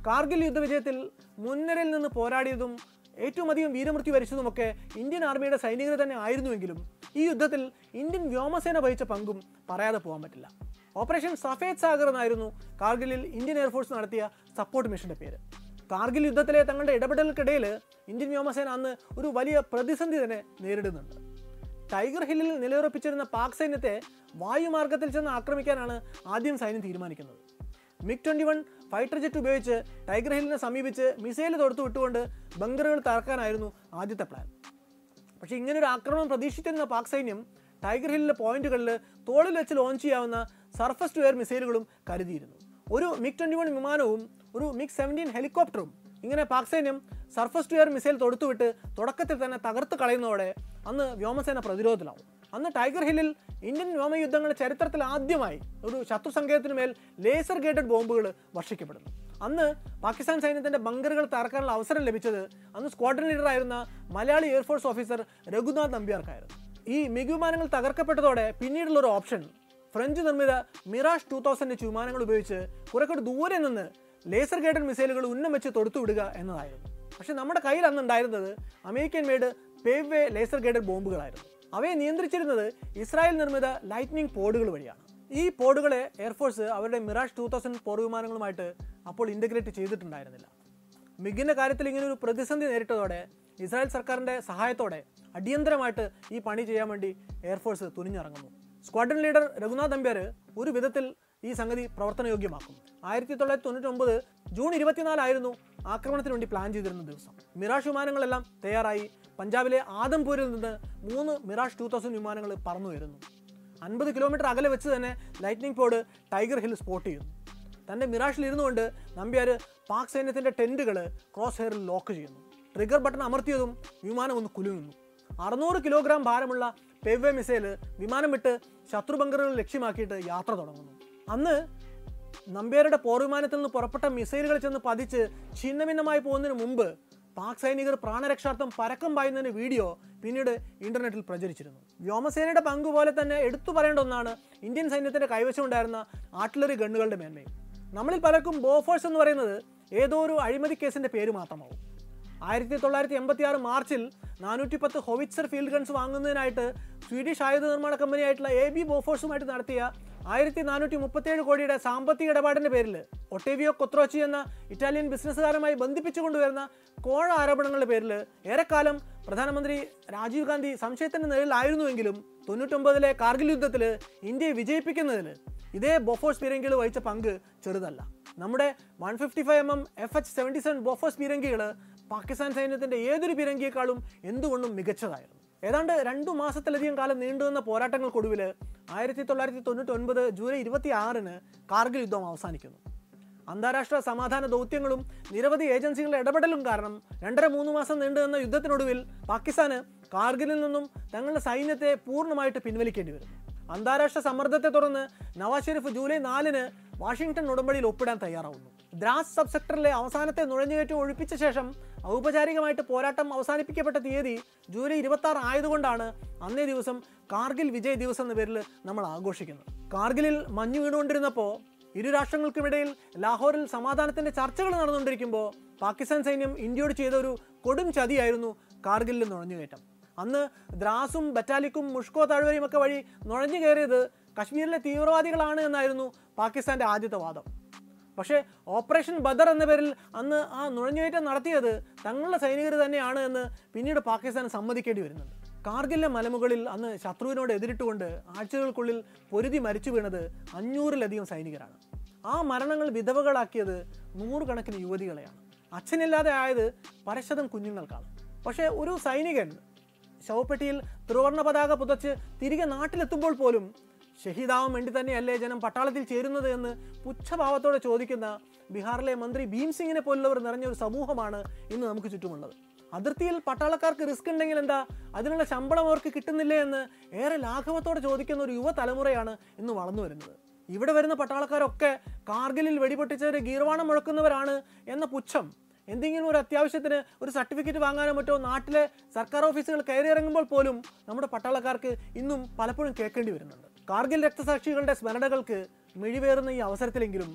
കാർഗിൽ യുദ്ധവിജയത്തിൽ മുൻനിരയിൽ നിന്ന് പോരാടിയതും ഏറ്റവും അധികം വീരമൃത്യു വരിച്ചതുമൊക്കെ ഇന്ത്യൻ ആർമിയുടെ സൈനികർ തന്നെ ആയിരുന്നുവെങ്കിലും ഈ യുദ്ധത്തിൽ ഇന്ത്യൻ വ്യോമസേന വഹിച്ച പങ്കും പറയാതെ പോകാൻ പറ്റില്ല ഓപ്പറേഷൻ സഫേദ് സാഗർ എന്നായിരുന്നു കാർഗിലിൽ ഇന്ത്യൻ എയർഫോഴ്സ് നടത്തിയ സപ്പോർട്ട് മിഷന്റെ പേര് കാർഗിൽ യുദ്ധത്തിലെ തങ്ങളുടെ ഇടപെടലുകൾക്കിടയിൽ ഇന്ത്യൻ വ്യോമസേന അന്ന് ഒരു വലിയ പ്രതിസന്ധി തന്നെ നേരിടുന്നുണ്ട് ടൈഗർ ഹില്ലിൽ നിലയുറപ്പിച്ചിരുന്ന പാക് സൈന്യത്തെ വായുമാർഗത്തിൽ ചെന്ന് ആക്രമിക്കാനാണ് ആദ്യം സൈന്യം തീരുമാനിക്കുന്നത് MiG twenty one fighter jet ഉപയോഗിച്ച് ടൈഗർ ഹില്ലിനെ സമീപിച്ച് മിസൈൽ തൊടുത്തു വിട്ടുകൊണ്ട് ബങ്കറുകൾ തകർക്കാനായിരുന്നു ആദ്യത്തെ പ്ലാൻ പക്ഷേ ഇങ്ങനൊരു ആക്രമണം പ്രതീക്ഷിച്ചിരുന്ന പാക് സൈന്യം ടൈഗർ ഹില്ലിലെ പോയിന്റുകളിൽ തോളിൽ വെച്ച് ലോഞ്ച് ചെയ്യാവുന്ന സർഫസ് ടു എയർ മിസൈലുകളും കരുതിയിരുന്നു ഒരു മിഗ് ട്വൻറ്റി വൺ വിമാനവും ഒരു മിഗ് സെവൻറ്റീൻ ഹെലികോപ്റ്ററും ഇങ്ങനെ പാക് സൈന്യം സർഫസ് ടു എയർ മിസൈൽ തൊടുത്തുവിട്ട് തുടക്കത്തിൽ തന്നെ തകർത്ത് കളയുന്നതോടെ അന്ന് വ്യോമസേന പ്രതിരോധത്തിലാവും അന്ന് ടൈഗർ ഹില്ലിൽ ഇന്ത്യൻ വ്യോമയുദ്ധങ്ങളുടെ ചരിത്രത്തിൽ ആദ്യമായി ഒരു ശത്രു സങ്കേതത്തിനു മേൽ ലേസർ ഗേറ്റഡ് ബോംബുകൾ വർഷിക്കപ്പെടുന്നു അന്ന് പാകിസ്ഥാൻ സൈന്യത്തിന്റെ ബങ്കറുകൾ തകർക്കാനുള്ള അവസരം ലഭിച്ചത് അന്ന് സ്ക്വാഡ്രൺ ലീഡർ ആയിരുന്ന മലയാളി എയർഫോഴ്സ് ഓഫീസർ രഘുനാഥ് നമ്പ്യാർക്കായിരുന്നു ഈ മിഗ് വിമാനങ്ങൾ തകർക്കപ്പെട്ടതോടെ പിന്നീടുള്ള ഒരു ഓപ്ഷൻ ഫ്രഞ്ച് നിർമ്മിത മിറാഷ് ടൂ തൗസൻഡ് വിമാനങ്ങൾ ഉപയോഗിച്ച് കുറെ കൂടി ദൂരെ നിന്ന് ലേസർ ഗേറ്റഡ് മിസൈലുകൾ ഉന്നം വെച്ച് തൊടുത്തു വിടുക എന്നതായിരുന്നു പക്ഷെ നമ്മുടെ കയ്യിൽ അന്ന് ഉണ്ടായിരുന്നത് American made Paveway laser guided ബോംബുകളായിരുന്നു അവയെ നിയന്ത്രിച്ചിരുന്നത് ഇസ്രായേൽ നിർമ്മിത ലൈറ്റ്നിങ് പോഡുകൾ വഴിയാണ് ഈ പോഡുകളെ എയർഫോഴ്സ് അവരുടെ മിറാഷ് ടൂ തൗസൻഡ് പോർവിമാനങ്ങളുമായിട്ട് അപ്പോൾ ഇൻ്റഗ്രേറ്റ് ചെയ്തിട്ടുണ്ടായിരുന്നില്ല മിഗിൻ്റെ കാര്യത്തിൽ ഇങ്ങനെ ഒരു പ്രതിസന്ധി നേരിട്ടതോടെ ഇസ്രായേൽ സർക്കാരിൻ്റെ സഹായത്തോടെ അടിയന്തരമായിട്ട് ഈ പണി ചെയ്യാൻ വേണ്ടി എയർഫോഴ്സ് തുനിഞ്ഞിറങ്ങുന്നു സ്ക്വാഡ്രൺ ലീഡർ രഘുനാഥ് അമ്പ്യർ ഒരു വിധത്തിൽ ഈ സംഗതി പ്രവർത്തനയോഗ്യമാക്കും ആയിരത്തി തൊള്ളായിരത്തി തൊണ്ണൂറ്റി ഒമ്പത് ജൂൺ ഇരുപത്തിനാലായിരുന്നു ആക്രമണത്തിന് വേണ്ടി പ്ലാൻ ചെയ്തിരുന്ന ദിവസം മിറാഷ് വിമാനങ്ങളെല്ലാം തയ്യാറായി പഞ്ചാബിലെ ആദംപൂരിൽ നിന്ന് മൂന്ന് മിറാഷ് ടൂ തൗസൻഡ് വിമാനങ്ങൾ പറന്നു വരുന്നു അൻപത് കിലോമീറ്റർ അകലെ വെച്ച് തന്നെ lightning pod tiger hill spot ചെയ്യുന്നു തൻ്റെ മിറാഷിൽ ഇരുന്നുകൊണ്ട് നമ്പ്യാർ പാക് സൈന്യത്തിൻ്റെ ടെൻറ്റുകൾ ക്രോസ് ഹെയറിൽ ലോക്ക് ചെയ്യുന്നു ട്രിഗർ ബട്ടൺ അമർത്തിയതും വിമാനം ഒന്ന് കുലുങ്ങുന്നു അറുന്നൂറ് കിലോഗ്രാം ഭാരമുള്ള പെവ്വെ മിസൈൽ വിമാനം വിട്ട് ശത്രു ബങ്കറുകൾ ലക്ഷ്യമാക്കിയിട്ട് യാത്ര തുടങ്ങുന്നു അന്ന് നമ്പ്യാരുടെ പോർവിമാനത്തിൽ നിന്ന് പുറപ്പെട്ട മിസൈലുകൾ ചെന്ന് പതിച്ച് ഛിന്നഭിന്നമായി പോകുന്നതിന് മുമ്പ് പാക് സൈനികർ പ്രാണരക്ഷാർത്ഥം പരക്കം പായുന്നതിന് വീഡിയോ പിന്നീട് ഇന്റർനെറ്റിൽ പ്രചരിച്ചിരുന്നു വ്യോമസേനയുടെ പങ്ക് പോലെ തന്നെ എടുത്തു പറയേണ്ട ഒന്നാണ് ഇന്ത്യൻ സൈന്യത്തിന്റെ കൈവശം ഉണ്ടായിരുന്ന ആർട്ടിലറി ഗണ്ണുകളുടെ മേന്മയും നമ്മളിൽ പലർക്കും ബോഫോഴ്സ് എന്ന് പറയുന്നത് ഏതോ ഒരു അഴിമതി കേസിന്റെ പേര് മാത്രമാവും ആയിരത്തി തൊള്ളായിരത്തി എൺപത്തി ആറ് മാർച്ചിൽ നാനൂറ്റി പത്ത് ഹൊവിറ്റ്സർ ഫീൽഡ് ഗൺസ് വാങ്ങുന്നതിനായിട്ട് സ്വീഡിഷ് ആയുധ നിർമ്മാണ കമ്പനിയായിട്ടുള്ള എ ബി ബോഫോഴ്സുമായിട്ട് നടത്തിയ ആയിരത്തി നാനൂറ്റി മുപ്പത്തേഴ് കോടിയുടെ സാമ്പത്തിക ഇടപാടിന്റെ പേരിൽ ഒട്ടേവിയോ കൊത്രോച്ചി എന്ന ഇറ്റാലിയൻ ബിസിനസ്സുകാരുമായി ബന്ധിപ്പിച്ചു കൊണ്ടുവരുന്ന കോഴ ആരോപണങ്ങളുടെ പേരിൽ ഏറെക്കാലം പ്രധാനമന്ത്രി രാജീവ് ഗാന്ധി സംശയത്തിന്റെ നിഴലിലായിരുന്നുവെങ്കിലും തൊണ്ണൂറ്റൊമ്പതിലെ കാർഗിൽ യുദ്ധത്തിൽ ഇന്ത്യയെ വിജയിപ്പിക്കുന്നതിൽ ഇതേ ബോഫോഴ്സ് പീരങ്കികൾ വഹിച്ച പങ്ക് ചെറുതല്ല നമ്മുടെ one fifty five M M F H seventy seven Bofors പീരങ്കികൾ പാകിസ്ഥാൻ സൈന്യത്തിന്റെ ഏതൊരു പീരങ്കിയേക്കാളും എന്തുകൊണ്ടും മികച്ചതായിരുന്നു ഏതാണ്ട് രണ്ടു മാസത്തിലധികം കാലം നീണ്ടുനിന്ന പോരാട്ടങ്ങൾക്കൊടുവിൽ ആയിരത്തി തൊള്ളായിരത്തി തൊണ്ണൂറ്റി ഒൻപത് ജൂലൈ ഇരുപത്തി ആറിന് കാർഗിൽ യുദ്ധം അവസാനിക്കുന്നു അന്താരാഷ്ട്ര സമാധാന ദൗത്യങ്ങളും നിരവധി ഏജൻസികളുടെ ഇടപെടലും കാരണം രണ്ടര മൂന്ന് മാസം നീണ്ടുനിന്ന യുദ്ധത്തിനൊടുവിൽ പാകിസ്ഥാന് കാർഗിലിൽ നിന്നും തങ്ങളുടെ സൈന്യത്തെ പൂർണ്ണമായിട്ട് പിൻവലിക്കേണ്ടി വരുന്നു അന്താരാഷ്ട്ര സമ്മർദ്ദത്തെ തുടർന്ന് നവാസ് ഷെരീഫ് ജൂലൈ നാലിന് വാഷിംഗ്ടൺ ഉടമ്പടിയിൽ ഒപ്പിടാൻ തയ്യാറാവുന്നു ദ്രാസ് സബ് സെക്ടറിലെ അവസാനത്തെ നുഴഞ്ഞുകയറ്റം ഒഴിപ്പിച്ച ശേഷം ഔപചാരികമായിട്ട് പോരാട്ടം അവസാനിപ്പിക്കപ്പെട്ട തീയതി ജൂലൈ ഇരുപത്തി ആറ് ആയതുകൊണ്ടാണ് അന്നേ ദിവസം കാർഗിൽ വിജയ് ദിവസ് എന്ന പേരിൽ നമ്മൾ ആഘോഷിക്കുന്നത് കാർഗിലിൽ മഞ്ഞു വീണുകൊണ്ടിരുന്നപ്പോൾ ഇരു രാഷ്ട്രങ്ങൾക്കുമിടയിൽ ലാഹോറിൽ സമാധാനത്തിന്റെ ചർച്ചകൾ നടന്നുകൊണ്ടിരിക്കുമ്പോൾ പാകിസ്ഥാൻ സൈന്യം ഇന്ത്യയോട് ചെയ്ത ഒരു കൊടും ചതിയായിരുന്നു കാർഗിലിൽ നുഴഞ്ഞുകയറ്റം അന്ന് ദ്രാസും ബറ്റാലിക്കും മുഷ്കോ താഴ്വരയും ഒക്കെ വഴി നുഴഞ്ഞു കയറിയത് കശ്മീരിലെ തീവ്രവാദികളാണ് എന്നായിരുന്നു പാകിസ്ഥാന്റെ ആദ്യത്തെ വാദം പക്ഷേ ഓപ്പറേഷൻ ബദർ എന്ന പേരിൽ അന്ന് ആ നുഴഞ്ഞുകയറ്റം നടത്തിയത് തങ്ങളുടെ സൈനികർ തന്നെയാണ് എന്ന് പിന്നീട് പാകിസ്ഥാൻ സമ്മതിക്കേണ്ടി വരുന്നുണ്ട് കാർഗിലിലെ മലമുകളിൽ അന്ന് ശത്രുവിനോട് എതിരിട്ടുകൊണ്ട് ആഴ്ചകൾക്കുള്ളിൽ പൊരുതി മരിച്ചു വീണത് അഞ്ഞൂറിലധികം സൈനികരാണ് ആ മരണങ്ങൾ വിധവകളാക്കിയത് നൂറുകണക്കിന് യുവതികളെയാണ് അച്ഛനില്ലാതെ ആയത് പരശതം കുഞ്ഞുങ്ങൾക്കാണ് പക്ഷേ ഒരു സൈനികൻ ശവപ്പെട്ടിയിൽ ത്രിവർണ്ണ പതാക പുതച്ച് തിരികെ നാട്ടിലെത്തുമ്പോൾ പോലും ഷഹീദാവാൻ വേണ്ടി തന്നെയല്ലേ ജനം പട്ടാളത്തിൽ ചേരുന്നത് എന്ന് പുച്ഛഭാവത്തോടെ ചോദിക്കുന്ന ബീഹാറിലെ മന്ത്രി ഭീം സിംഗിനെ പോലുള്ളവർ നിറഞ്ഞ ഒരു സമൂഹമാണ് ഇന്ന് നമുക്ക് ചുറ്റുമുള്ളത് അതിർത്തിയിൽ പട്ടാളക്കാർക്ക് റിസ്ക് ഉണ്ടെങ്കിൽ എന്താ അതിനുള്ള ശമ്പളം അവർക്ക് കിട്ടുന്നില്ലേ എന്ന് ഏറെ ലാഘവത്തോടെ ചോദിക്കുന്ന ഒരു യുവതലമുറയാണ് ഇന്ന് വളർന്നു വരുന്നത് ഇവിടെ വരുന്ന പട്ടാളക്കാരൊക്കെ കാർഗിലിൽ വെടിപൊട്ടിച്ചവർ ഗീർവാണം മുഴക്കുന്നവരാണ് എന്ന പുച്ഛം എന്തെങ്കിലും ഒരു അത്യാവശ്യത്തിന് ഒരു സർട്ടിഫിക്കറ്റ് വാങ്ങാനോ മറ്റോ നാട്ടിലെ സർക്കാർ ഓഫീസുകൾ കയറിയിറങ്ങുമ്പോൾ പോലും നമ്മുടെ പട്ടാളക്കാർക്ക് ഇന്നും പലപ്പോഴും കേൾക്കേണ്ടി വരുന്നുണ്ട് കാർഗിൽ രക്തസാക്ഷികളുടെ സ്മരണകൾക്ക് മിഴിവേറുന്ന ഈ അവസരത്തിലെങ്കിലും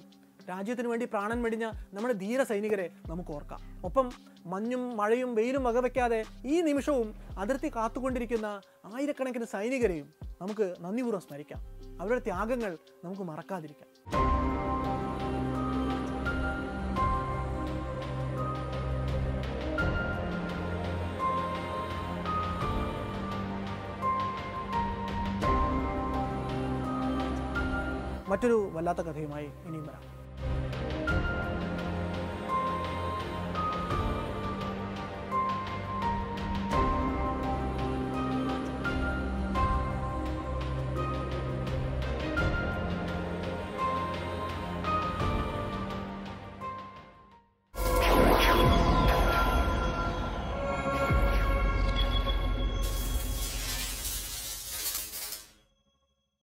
രാജ്യത്തിന് വേണ്ടി പ്രാണൻ വെടിഞ്ഞ നമ്മുടെ ധീര സൈനികരെ നമുക്ക് ഓർക്കാം ഒപ്പം മഞ്ഞും മഴയും വെയിലും വകവെക്കാതെ ഈ നിമിഷവും അതിർത്തി കാത്തുകൊണ്ടിരിക്കുന്ന ആയിരക്കണക്കിന് സൈനികരെയും നമുക്ക് നന്ദിപൂർവ്വം സ്മരിക്കാം അവരുടെ ത്യാഗങ്ങൾ നമുക്ക് മറക്കാതിരിക്കാം മറ്റൊരു വല്ലാത്ത കഥയുമായി ഇനിയും വരാം